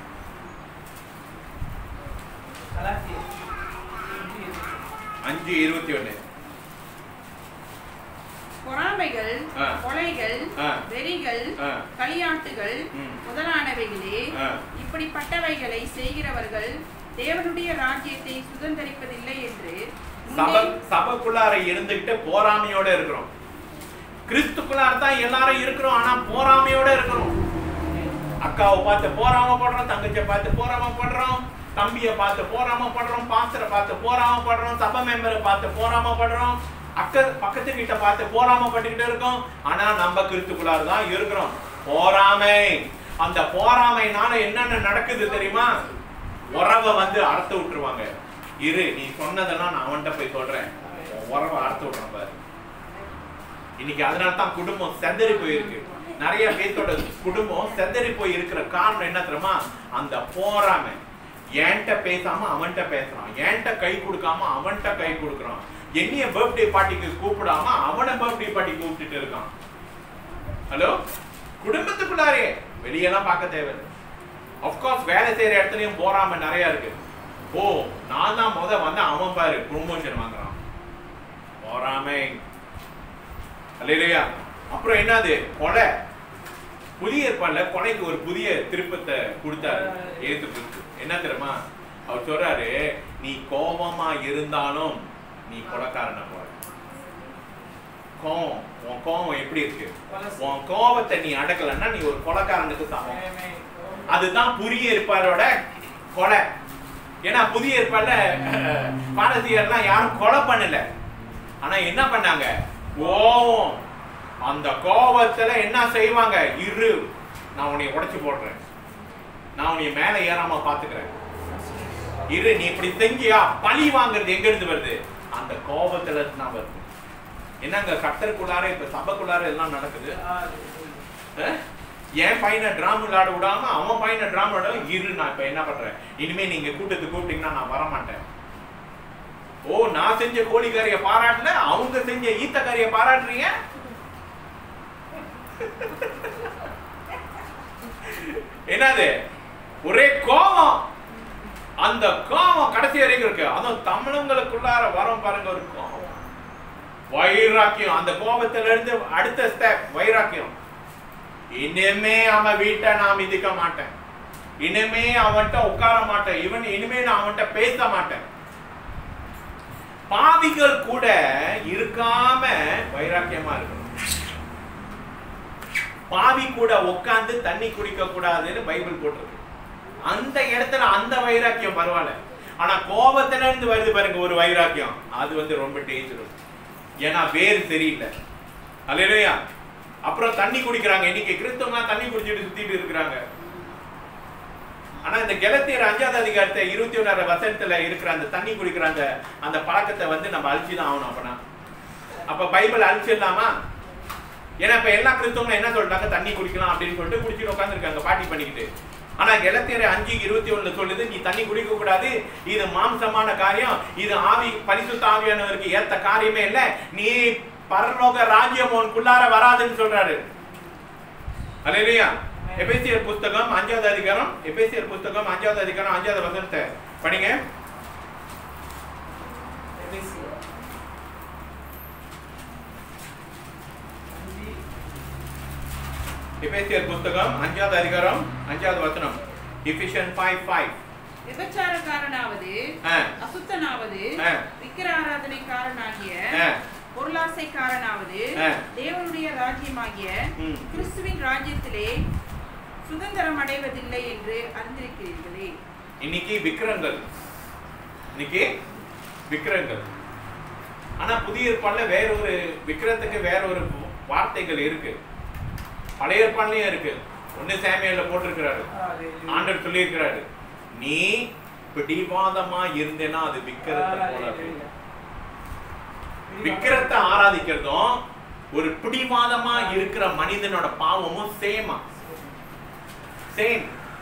கலாத்தியர் அஞ்சு இருபத்தி ஒண்ணு பொறாமைகள் ஆ. கொலைகள் ஆ. வெறிகள் ஆ. களியாட்டுகள் ம். முதலானவைகளே ஆ. இப்படிப்பட்டவைகளை செய்கிறவர்கள் தேவனுடைய ராஜ்யத்தை சுதந்தரிப்பதில்லை என்று சபை முன்னே- சபைக்குள்ளார இருந்துகிட்டு போராமையோட இருக்கிறோம் கிறிஸ்துக்குள்ளார தான் எல்லாரும் இருக்கிறோம் ஆனா போராமையோட இருக்கிறோம் அக்காவை பார்த்து போராம படுறோம் தங்கச்சியை பார்த்து போராம படுறோம் தம்பியை பார்த்து போராம படுறோம் பாஸ்டரை பார்த்து போராம படுறோம் சபை மெம்பரை பார்த்து போராம படுறோம் அக்க பக்கத்து வீட்டை பார்த்து போராம பட்டுக்கிட்டு இருக்கோம் ஆனா நம்ம கிறிஸ்துக்குள்ளார தான் இருக்கிறோம் போராமை அந்த போராமைனால என்னென்ன நடக்குது தெரியுமா உறவை வந்து அறுத்து விட்டுருவாங்க இரு நீ சொன்னதெல்லாம் நான் அவன்கிட்ட போய் சொல்றேன் உன் உறவை அறுத்து விடுறேன் பாரு இன்னைக்கு அதனால தான் குடும்பம் செதறி போயிருக்கு நிறைய பேர்த்தோட குடும்பம் செதறி போய் இருக்கிற காரணம் என்ன தெரியுமா அந்த போறாம என்கிட்ட பேசாம அவன்கிட்ட பேசுறான் என்கிட்ட கை கொடுக்காம அவன்கிட்ட கை கொடுக்குறான் என்னைய பர்த்டே பார்ட்டிக்கு கூப்பிடாம அவனை பர்த்டே பார்ட்டி கூப்பிட்டுட்டு இருக்கான் ஹலோ குடும்பத்துக்குள்ளாரே வெளியெல்லாம் பார்க்க தேவையில்லை அஃப்கோர்ஸ் வேலை செய்யற இடத்துலயும் போறாம நிறைய இருக்கு ஓ நான் தான் முத வந்து அவன் பாரு ப்ரொமோஷன் வாங்குறான் போறாமை அல்லையா அப்புறம் என்னது கொலை புதிய ஏற்பாடுல கொலைக்கு ஒரு புதிய திருப்பத்தை கொடுத்தாரு ஏசு கிறிஸ்து என்ன தெரியுமா அவர் சொல்றாரு நீ கோபமா இருந்தாலும் நீ கொலைக்காரனை போற கோவம் உன் கோவம் எப்படி இருக்கு உன் கோபத்தை நீ அடக்கலன்னா நீ ஒரு கொலைக்காரனுக்கு சமம் அதுதான் புதிய ஏற்பாடோட கொலை ஏன்னா புதிய ஏற்பாடுல அஹ், பாரசீகர்லாம் யாரும் கொலை பண்ணல ஆனா என்ன பண்ணாங்க கோவம் அந்த கோபத்துல என்ன செய்வாங்க இரு நான் உன்னை உடைச்சு போடுறேன் நான் உன்னை மேல ஏறாம பாத்துக்கிறேன் இரு நீ இப்படி செஞ்சியா பழி வாங்குறது எங்க இருந்து வருது அந்த கோபத்துல இருந்து தான் வருது என்னங்க கத்தருக்குள்ளார இப்ப சபைக்குள்ளார எல்லாம் நடக்குது அஹ்? என் பையனை டிராம் விளையாட விடாம அவன் பையனை டிராம் விளையாட இரு நான் இப்ப என்ன பண்றேன் இனிமே நீங்க கூட்டத்துக்கு கூப்பிட்டீங்கன்னா நான் வர மாட்டேன் ஓ நான் செஞ்ச கோழிக்கறியை பாராட்டல அவங்க செஞ்ச ஈத்தக்கறியை பாராட்டுறீங்க என்னது ஒரே கோபம் அந்த கோபம் கடைசி வரைக்கும் இருக்கு அதுவும் தமிழங்களுக்குள்ளார வரும் பாருங்க ஒரு கோபம் வைராக்கியம் அந்த கோபத்துல இருந்து அடுத்த ஸ்டெப் வைராக்கியம் இனிமே அவன் வீட்டை நான் மிதிக்க மாட்டேன் இனிமே அவன்கிட்ட உட்கார மாட்டேன் இவன் இனிமே நான் அவன்கிட்ட பேச மாட்டேன் பாவிகள் கூட இருக்காம வைராக்கியமா இருக்கணும் பாவி கூட உட்கார்ந்து தண்ணி குடிக்க கூடாதுன்னு பைபிள் போட்டிருக்கு அந்த இடத்துல அந்த வைராக்கியம் பரவாயில்ல ஆனா கோபத்துல இருந்து வருது பாருங்க ஒரு வைராக்கியம் அது வந்து ரொம்ப டேஞ்சரஸ் ஏன்னா வேர் சரியில்லை அல்லையா அப்புறம் தண்ணி குடிக்கிறாங்க இன்னைக்கு கிறிஸ்தவங்க தண்ணி குடிச்சிட்டு சுத்திட்டு இருக்கிறாங்க ஆனா இந்த கெலத்தியர் அஞ்சாவது அதிகாரத்தை இருபத்தி ஒன்னாறு வசனத்துல இருக்கிற அந்த தண்ணி குடிக்கிற அந்த அந்த பழக்கத்தை வந்து நம்ம அழிச்சுதான் ஆகணும் அப்பனா அப்ப பைபிள் அழிச்சிடலாமா ஏன்னா இப்ப எல்லா கிறிஸ்தவங்களும் என்ன சொல்றாங்க தண்ணி குடிக்கலாம் அப்படின்னு சொல்லிட்டு குடிச்சிட்டு உட்காந்துருக்காங்க பாட்டி பண்ணிக்கிட்டு ஆனா கெலத்தியர் அஞ்சு இருபத்தி ஒண்ணுல சொல்லுது நீ தண்ணி குடிக்க கூடாது இது மாம்சமான காரியம் இது ஆவி பரிசுத்த ஆவியானவருக்கு ஏத்த காரியமே இல்ல நீ பரலோக ராஜ்யம் உனக்குள்ளார வராதுன்னு சொல்றாரு அல்லையா எபேசியர் புஸ்தகம் அஞ்சாவது அதிகாரம் எபேசியர் புஸ்தகம் அஞ்சாவது அதிகாரம் அஞ்சாவது வசனத்தை படிங்க எபேசியர் புஸ்தகம் அஞ்சாவது அதிகாரம் அஞ்சாவது வசனம் எபிஷியன் ஃபைவ் ஃபைவ் விபச்சாரக்காரனாவது ஆ அசுத்தனாவது ஆ. விக்கிர ஆராதனைக்காரனாகிய ஆ. பொருளாசைக்காரனாவது ஆ. தேவனுடைய ராஜ்யமாகிய ம். கிறிஸ்துவின் ராஜ்யத்திலே சுதந்திரம் அடைவதில்லை என்று அறிந்திருக்கிறீர்களே இன்னைக்கு விக்கிரங்கள் இன்னைக்கு விக்கிரங்கள் ஆனா புதிய ஏற்பாடுல வேற ஒரு விக்கிரத்துக்கு வேற ஒரு வார்த்தைகள் இருக்கு பழைய ஏற்பாடுலயும் இருக்கு ஒண்ணு சாமியல்ல போட்டிருக்கிறாரு ஆண்டவர் சொல்லியிருக்கிறாரு நீ பிடிவாதமா இருந்தேன்னா அது விக்கிரத்தை போல அப்படின்னு. விக்கிரத்தை ஆராதிக்கிறதும் ஒரு பிடிவாதமா இருக்கிற மனிதனோட பாவமும் சேமா சேம்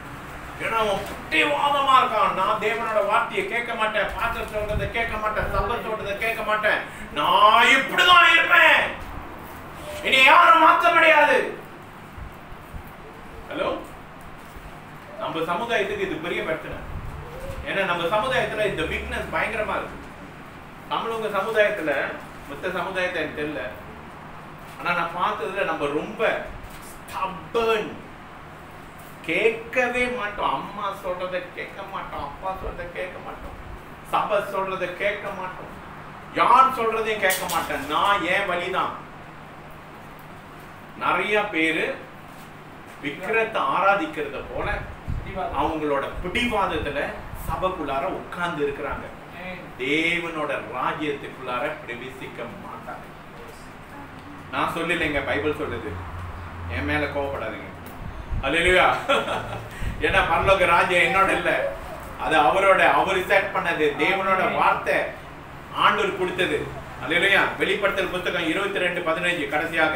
ஏன்னா அவன் புட்டிவாதமா இருக்கான் நான் தேவனோட வார்த்தையை கேட்க மாட்டேன் பாஸ்டர் சொல்றதை கேட்க மாட்டேன் சபை சொல்றதை கேட்க மாட்டேன் நான் இப்படிதான் இருப்பேன் இனி யாரும் மாற்ற முடியாது ஹலோ நம்ம சமுதாயத்துக்கு இது பெரிய பிரச்சனை ஏன்னா நம்ம சமுதாயத்துல இந்த வீக்னஸ் பயங்கரமா இருக்கு நம்மளுங்க சமுதாயத்துல மத்த சமுதாயத்தை எனக்கு தெரியல ஆனா நான் பார்த்ததுல நம்ம ரொம்ப stubborn கேட்கவே மாட்டோம் அம்மா சொல்றத கேட்க மாட்டோம் அப்பா சொல்றத கேட்க மாட்டோம் சபை சொல்றத கேட்க மாட்டோம் யார் சொல்றதையும் கேட்க மாட்டேன் நான் ஏன் வழிதான் நிறைய பேரு விக்கிரத்தை ஆராதிக்கிறத போல பிடிவாதம். அவங்களோட பிடிவாதத்துல சபைக்குள்ளார உட்கார்ந்து இருக்கிறாங்க ஆமென். தேவனோட ராஜ்யத்துக்குள்ளார பிரவேசிக்க மாட்டாங்க நான் சொல்லலைங்க பைபிள் சொல்லுது என் மேல கோவப்படாதீங்க அல்லேலூயா ஏன்னா பரலோக ராஜ்யம் என்னோட இல்ல அது அவரோட அவர் செட் பண்ணது தேவனோட வார்த்தை ஆண்டவர் கொடுத்தது அல்லேலூயா வெளிப்படுத்தல் புத்தகம் இருபத்தி ரெண்டு பதினஞ்சு கடைசியாக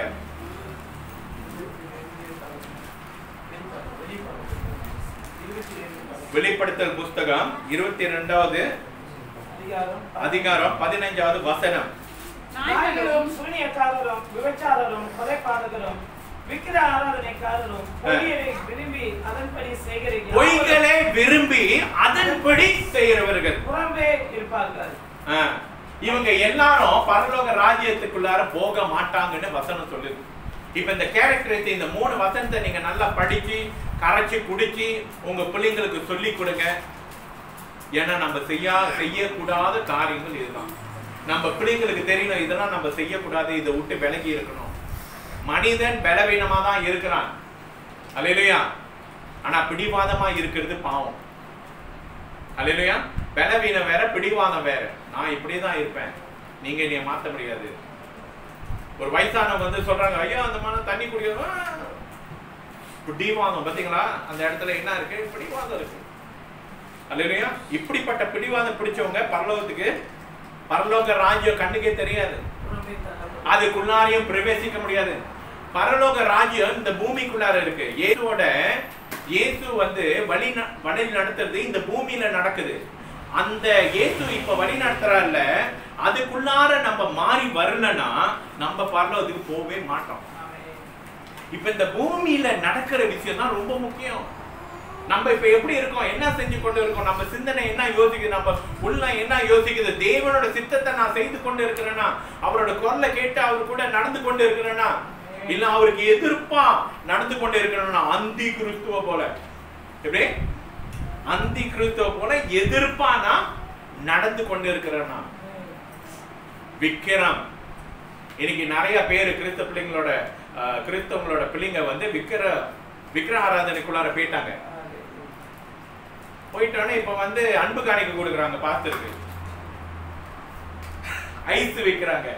வெளிப்படுத்தல் புஸ்தகம் இருபத்தி ரெண்டாவது அதிகாரம் அதிகாரம் பதினைஞ்சாவது வசனம் நாய்களும் சூனியக்காரரும் விபச்சாரரும் கொலைபாதகரும் விக்கிர ஆராதனைக்காரரும் பொய்யரை விரும்பி அதன்படி செய்கிற பொய்களை விரும்பி அதன்படி செய்கிறவர்கள் புறம்பே இருப்பார்கள் ஆ, இவங்க எல்லாரும் பரலோக ராஜ்யத்துக்குள்ளார போக மாட்டாங்கன்னு வசனம் சொல்லுது இப்ப இந்த கேரக்டரிஸ்டிக் இந்த மூணு வசனத்தை நீங்க நல்லா படிச்சு கரைச்சு குடிச்சு உங்க பிள்ளைங்களுக்கு சொல்லி கொடுங்க ஏன்னா நம்ம செய்யா செய்யக்கூடாத காரியங்கள் இதுதான் நம்ம பிள்ளைங்களுக்கு தெரியணும் இதெல்லாம் நம்ம செய்யக்கூடாது இதை விட்டு விலகி இருக்கணும் மனிதன் பலவீனமா தான் இருக்கிறான் அல்லையா ஆனா பிடிவாதமா இருக்கிறது பாவம் அல்லையா பலவீனம் வேற பிடிவாதம் வேற நான் இப்படியே தான் இருப்பேன் நீங்க என்னைய மாத்த முடியாது ஒரு வயசானவங்க வந்து சொல்றாங்க ஐயா அந்த மாதிரி தண்ணி குடிக்கணும் பிடிவாதம் பாத்தீங்களா அந்த இடத்துல என்ன இருக்கு பிடிவாதம் இருக்கு அல்லையா இப்படிப்பட்ட பிடிவாதம் பிடிச்சவங்க பரலோகத்துக்கு பரலோக ராஜ்யம் கண்ணுக்கே தெரியாது புறம்பே தள்ளப்படும். அதுக்குள்ளாரையும் பிரவேசிக்க முடியாது பரலோக ராஜ்யம் இந்த பூமிக்குள்ளார இருக்கு இயேசுவோட இயேசு வந்து வழி ந- வழி நடத்துறது இந்த பூமியில நடக்குது அந்த இயேசு இப்ப வழி நடத்துறாருல அதுக்குள்ளார நம்ம மாறி வரலன்னா நம்ம பரலோகத்துக்கு போகவே மாட்டோம் ஆமென். இப்ப இந்த பூமியில நடக்கிற விஷயம் தான் ரொம்ப முக்கியம் நம்ம இப்ப எப்படி இருக்கோம் என்ன செஞ்சு கொண்டு இருக்கோம் நம்ம சிந்தனை என்ன யோசிக்குது நம்ம உள்ள என்ன யோசிக்குது தேவனோட சித்தத்தை நான் செய்து கொண்டு இருக்கிறேனா அவரோட குரலை கேட்டு அவர் கூட நடந்து கொண்டு இருக்கிறேனா இல்ல அவருக்கு எதிர்ப்பா நடந்து கொண்டு இருக்கிறேனா அந்தி கிறிஸ்துவ போல எப்படி அந்தி கிறிஸ்துவ போல எதிர்ப்பானா நடந்து கொண்டு இருக்கிறேனா விக்கிரம் இன்னைக்கு நிறைய பேர் கிறிஸ்தவ பிள்ளைங்களோட அஹ், கிறிஸ்தவங்களோட பிள்ளைங்க வந்து விக்கிர விக்கிர ஆராதனைக்குள்ளார போயிட்டாங்க போயிட்டோன்னே இப்ப வந்து அன்பு காணிக்கை கொடுக்குறாங்க பாஸ்டருக்கு ஐஸ் விக்கிறாங்க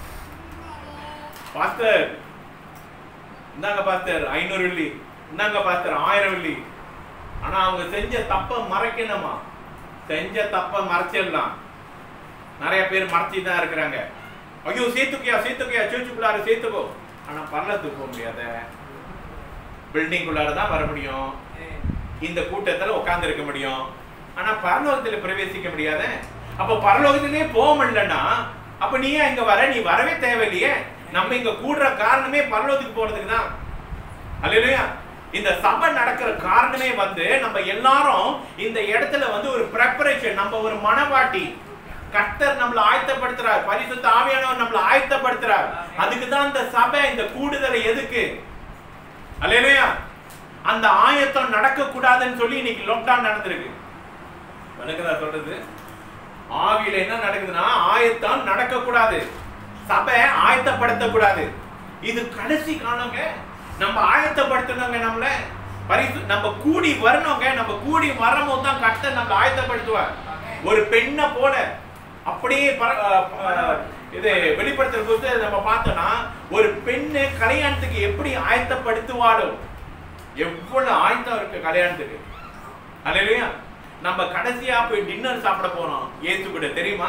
பாஸ்டர் இந்தாங்க பாஸ்டர் ஐநூறு வெள்ளி இந்தாங்க பாஸ்டர் ஆயிரம் வெள்ளி ஆனா அவங்க செஞ்ச தப்ப மறைக்கணுமா செஞ்ச தப்ப மறைச்சிடலாம் நிறைய பேர் மறைச்சி தான் இருக்கிறாங்க ஐயோ சேர்த்துக்கியா சேர்த்துக்கியா சூச்சுக்குள்ளார சேர்த்துக்கோ ஆனா பரலத்துக்கு போக முடியாத பில்டிங்குள்ளார தான் வர முடியும் ஆமென். இந்த கூட்டத்துல உட்கார்ந்து இருக்க முடியும் ஆனா பரலோகத்துல பிரவேசிக்க முடியாத அப்ப பரலோகத்திலே போக முடியலன்னா அப்ப நீ ஏன் இங்க வர நீ வரவே தேவையில்லையே நம்ம இங்க கூடுற காரணமே பரலோகத்துக்கு போறதுக்கு தான் அல்லையா இந்த சபை நடக்கிற காரணமே வந்து நம்ம எல்லாரும் இந்த இடத்துல வந்து ஒரு preparation நம்ம ஒரு மனவாட்டி கர்த்தர் நம்மளை ஆயத்தப்படுத்துறார் பரிசுத்த ஆவியானவர் நம்மளை ஆயத்தப்படுத்துறார் அதுக்கு தான் இந்த சபை இந்த கூடுதலை எதுக்கு அல்லையா அந்த ஆயத்தம் நடக்க கூடாதுன்னு சொல்லி இன்னைக்கு லாக்டவுன் நடந்திருக்கு வணக்கதா சொல்றது ஆவியில என்ன நடக்குதுன்னா ஆயத்தம் நடக்க கூடாது சபை ஆயத்தப்படுத்த கூடாது இது கடைசி காலங்க நம்ம ஆயத்தப்படுத்தணுங்க நம்மள பரிசு நம்ம கூடி வரணுங்க நம்ம கூடி வரும்போது தான் கர்த்தர் நம்மளை ஆயத்தப்படுத்துவார் ஒரு பெண்ணை போல அப்படியே பர- அஹ் அஹ் இது வெளிப்படுத்துற புத்தகத்தை நம்ம பார்த்தோம்னா ஒரு பெண்ணு கல்யாணத்துக்கு எப்படி ஆயத்தப்படுத்துவாளோ எவ்வளவு ஆயத்தம் இருக்கு கல்யாணத்துக்கு அல்லையா நம்ம கடைசியா போய் டின்னர் சாப்பிட போறோம் ஏசு கூட தெரியுமா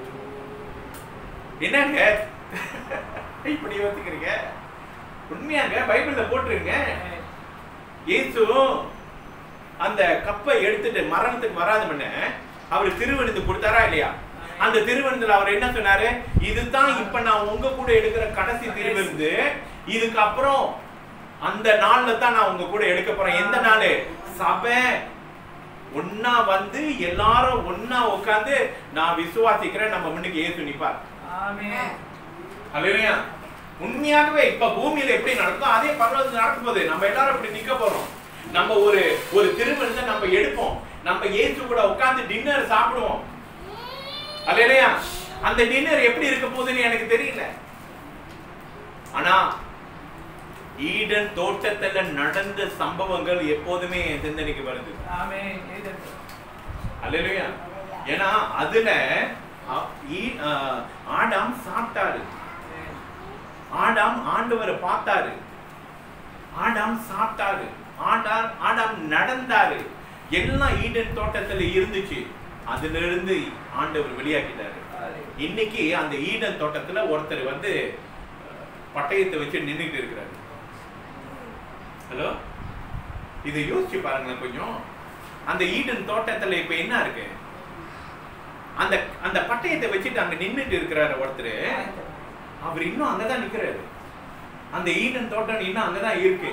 என்னங்க இப்படி யோசிக்கிறீங்க உண்மையாங்க பைபிள்ல போட்டிருங்க ஆமென். இயேசு அந்த கப்பை எடுத்துட்டு மரணத்துக்கு வராத முன்ன அவர் திருவிருந்து கொடுத்தாரா இல்லையா அந்த திருவிருந்துல அவர் என்ன சொன்னாரு இதுதான் இப்ப நான் உங்க கூட எடுக்கிற கடைசி திருவிருந்து இதுக்கப்புறம் அந்த நாள்ல தான் நான் உங்க கூட எடுக்க போறேன் எந்த நாள் சபை ஒன்னா வந்து எல்லாரும் ஒன்னா உட்கார்ந்து நான் விசுவாசிக்கிறேன் நம்ம முன்னுக்கு ஏசு நிப்பார் ஆமென் அல்லையா உண்மையாகவே இப்ப பூமியில எப்படி நடக்கும் அதே பரலோகத்தில் நடக்கும் போது நம்ம எல்லாரும் இப்படி நிக்க போறோம் நம்ம ஒரு ஒரு திருவிருந்தை நம்ம எடுப்போம் நம்ம இயேசு கூட உட்கார்ந்து டின்னர் சாப்பிடுவோம் அல்லையா அந்த டின்னர் எப்படி இருக்க போகுதுன்னு எனக்கு தெரியல ஆனா ஈடன் தோட்டத்துல நடந்த சம்பவங்கள் எப்போதுமே என் சிந்தனைக்கு வருது ஆமென் இது அல்லேலூயா ஏன்னா அதுல அ- ஈ- ஆ, ஆடாம் சாப்பிட்டாரு ஆடாம் ஆண்டவரை பார்த்தாரு ஆடாம் சாப்பிட்டாரு ஆடாம் ஆடாம் நடந்தாரு எல்லாம் ஈடன் தோட்டத்துல இருந்துச்சு அதுல இருந்து ஆண்டவர் வெளியாக்கிட்டாரு இன்னைக்கு அந்த ஈடன் தோட்டத்துல ஒருத்தர் வந்து அஹ், பட்டயத்தை வச்சு நின்னுட்டு இருக்கிறாரு ஹலோ இதை யோசிச்சு பாருங்களேன் கொஞ்சம் அந்த ஈடன் தோட்டத்துல இப்ப என்ன இருக்கு அந்த அந்த பட்டயத்தை வச்சுட்டு அங்க நின்னுட்டு இருக்கிறாரு ஒருத்தர் அவர் இன்னும் அங்கதான் நிக்கிறாரு அந்த ஈடன் தோட்டம் இன்னும் அங்கதான் இருக்கு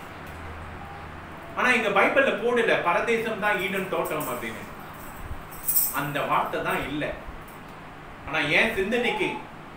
ஆனா இங்க பைபிள்ல போடல பரதேசம் தான் ஈடன் தோட்டம் அப்படின்னு அந்த வார்த்தை தான் இல்ல ஆனா ஏன் சிந்தனைக்கு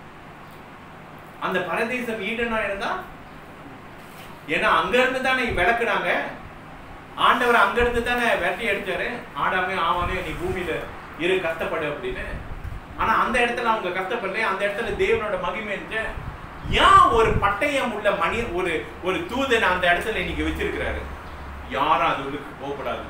அந்த பரதேசம் ஈடனா இருந்தா ஏன்னா அங்க இருந்து தானே விளக்குனாங்க ஆண்டவர் அங்க இருந்து தானே வெட்டி அடிச்சாரு ஆடாமே ஆவானே நீ பூமியில இரு கஷ்டப்படு அப்படின்னு ஆனா அந்த இடத்துல அவங்க கஷ்டப்படல அந்த இடத்துல தேவனோட மகிமை இருந்துச்சு ஏன் ஒரு பட்டயம் உள்ள மணி ஒரு ஒரு தூதன் அந்த இடத்துல இன்னைக்கு வச்சிருக்கிறாரு யாரும் அது உள்ளுக்கு போகக்கூடாது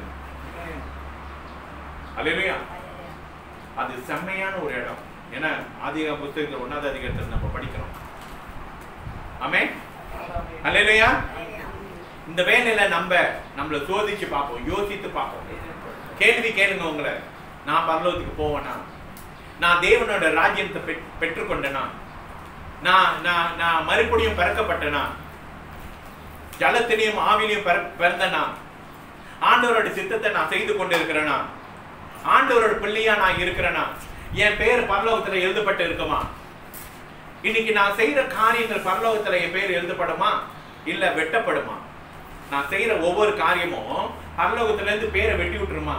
அல்லையா அது செம்மையான ஒரு இடம் ஏன்னா ஆதிக புத்தகத்துல ஒன்னாவது அதிகாரத்தில் நம்ம படிக்கிறோம் ஆமே அல்லையா இந்த வேலையில நம்ம நம்மளை சோதிச்சு பார்ப்போம் யோசித்து பார்ப்போம் கேள்வி கேளுங்க உங்களை நான் பரலோகத்துக்கு போவேனா நான் தேவனோட ராஜ்யத்தை பெற்- பெற்றுக்கொண்டேனா நான் நான் நான் மறுபடியும் பிறக்கப்பட்டேனா ஜலத்திலையும் ஆவிலையும் பிற- பிறந்தேனா ஆண்டவரோட சித்தத்தை நான் செய்து கொண்டு இருக்கிறேனா ஆண்டவரோட பிள்ளையா நான் இருக்கிறேனா என் பேர் பரலோகத்துல எழுதப்பட்டு இருக்குமா இன்னைக்கு நான் செய்யற காரியங்கள் பரலோகத்துல என் பேர் எழுதப்படுமா இல்ல வெட்டப்படுமா நான் செய்யற ஒவ்வொரு காரியமும் பரலோகத்துல இருந்து பேரை வெட்டி விட்டுருமா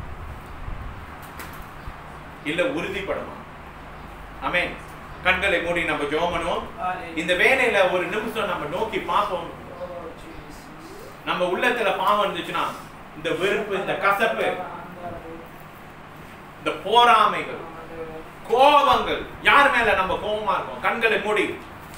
இல்ல உறுதிப்படுமா ஆமென் கண்களை மூடி நம்ம ஜெபம் பண்ணுவோம் இந்த வேலையில ஒரு நிமிஷம் நம்ம நோக்கி பார்ப்போம் நம்ம உள்ளத்துல பாவம் இருந்துச்சுன்னா இந்த வெறுப்பு இந்த கசப்பு இந்த போராமைகள் கோபங்கள் யார் மேல நம்ம கோபமா இருக்கோம் கண்களை மூடி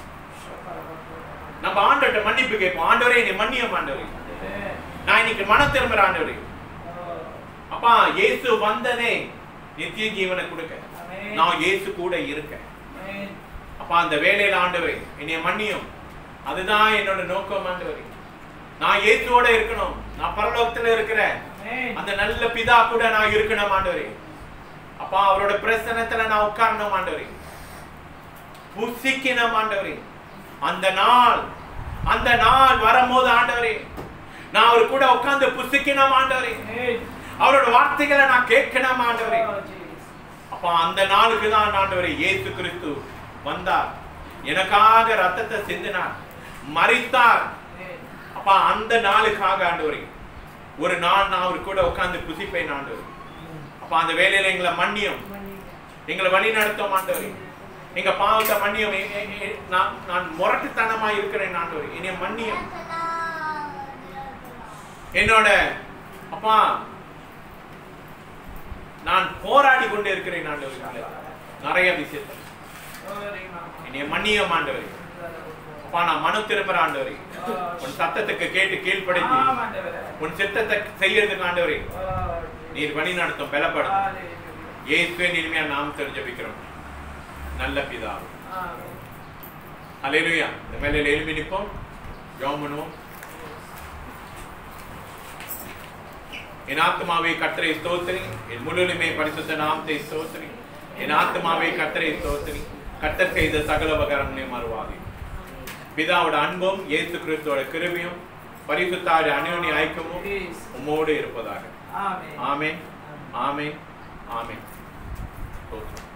நம்ம ஆண்டவர்கிட்ட மன்னிப்பு கேட்போம் ஆண்டவரே நீ மன்னியம் ஆண்டவரே நான் இன்னைக்கு மனம் திரும்புற ஆண்டவரே அப்பா இயேசு வந்ததே நித்திய ஜீவனை கொடுக்க நான் இயேசு கூட இருக்கேன் அப்பா அந்த வேலையில ஆண்டவரே என்னைய மன்னியும் அதுதான் என்னோட நோக்கம் ஆண்டவரே நான் இயேசுவோட இருக்கணும் நான் பரலோகத்துல இருக்கிறேன் அந்த நல்ல பிதா கூட நான் இருக்கணும் ஆண்டவரே அப்பா அவரோட பிரசனத்துல நான் உட்காரணும் ஆண்டவரே புசிக்கணும் ஆண்டவரே அந்த நாள் அந்த நாள் வரும்போது ஆண்டவரே நான் அவர் கூட உட்கார்ந்து புசிக்கணும் ஆண்டவரே அவரோட வார்த்தைகளை நான் கேட்கணும் ஆண்டவரே அப்பா அந்த நாளுக்கு தான் ஆண்டவரே இயேசு கிறிஸ்து வந்தார் எனக்காக ரத்தத்தை சிந்தினார் மறித்தார் அப்பா அந்த நாளுக்காக ஆண்டவரே ஒரு நாள் நான் அவர் கூட உட்கார்ந்து புசிப்பேன் ஆண்டவரே அப்பா அந்த வேலையில எங்களை மன்னியும் எங்களை வழி நடத்தும் ஆண்டவரே எங்க பாவத்தை மன்னியும் எ- எ- எ- நான் நான் முரட்டுத்தனமா இருக்கிறேன் ஆண்டவரே என்னைய மன்னியும் என்னோட அப்பா நான் போராடி கொண்டு இருக்கிறேன் ஆண்டவரே நிறைய விஷயத்தில் என்னைய மன்னியும் ஆண்டவரே அப்பா நான் மனம் திரும்புற ஆண்டவரே உன் சத்தத்துக்கு கேட்டு கீழ்ப்படிஞ்சு உன் சித்தத்தை செய்யறதுக்கு ஆண்டவரே நீர் வழி நடத்தும் பலப்படும் இயேசுவின் இனிமையா நாம் தெரிஞ்சபிக்கிறோம் நல்ல பிதா அலையிலுயா இந்த மேல எழுப்பி நிற்போம் ஜெபம் பண்ணுவோம் என் ஆத்மாவை கத்தரை ஸ்தோத்திரி என் முழுமையை பரிசுத்த நாமத்தை ஸ்தோத்திரி என் ஆத்மாவை கத்தரை ஸ்தோத்திரி கத்தர் செய்த சகல உபகாரங்களையும் மறுவாதி பிதாவோட அன்பும் இயேசு கிறிஸ்துவோட கிருபையும் பரிசுத்தாடு அணுனி ஐக்கியமும் Yes. உம்மோடு இருப்பதாக ஆமென் ஆமென் ஆமென் ஆமென் ஸ்தோத்திரம்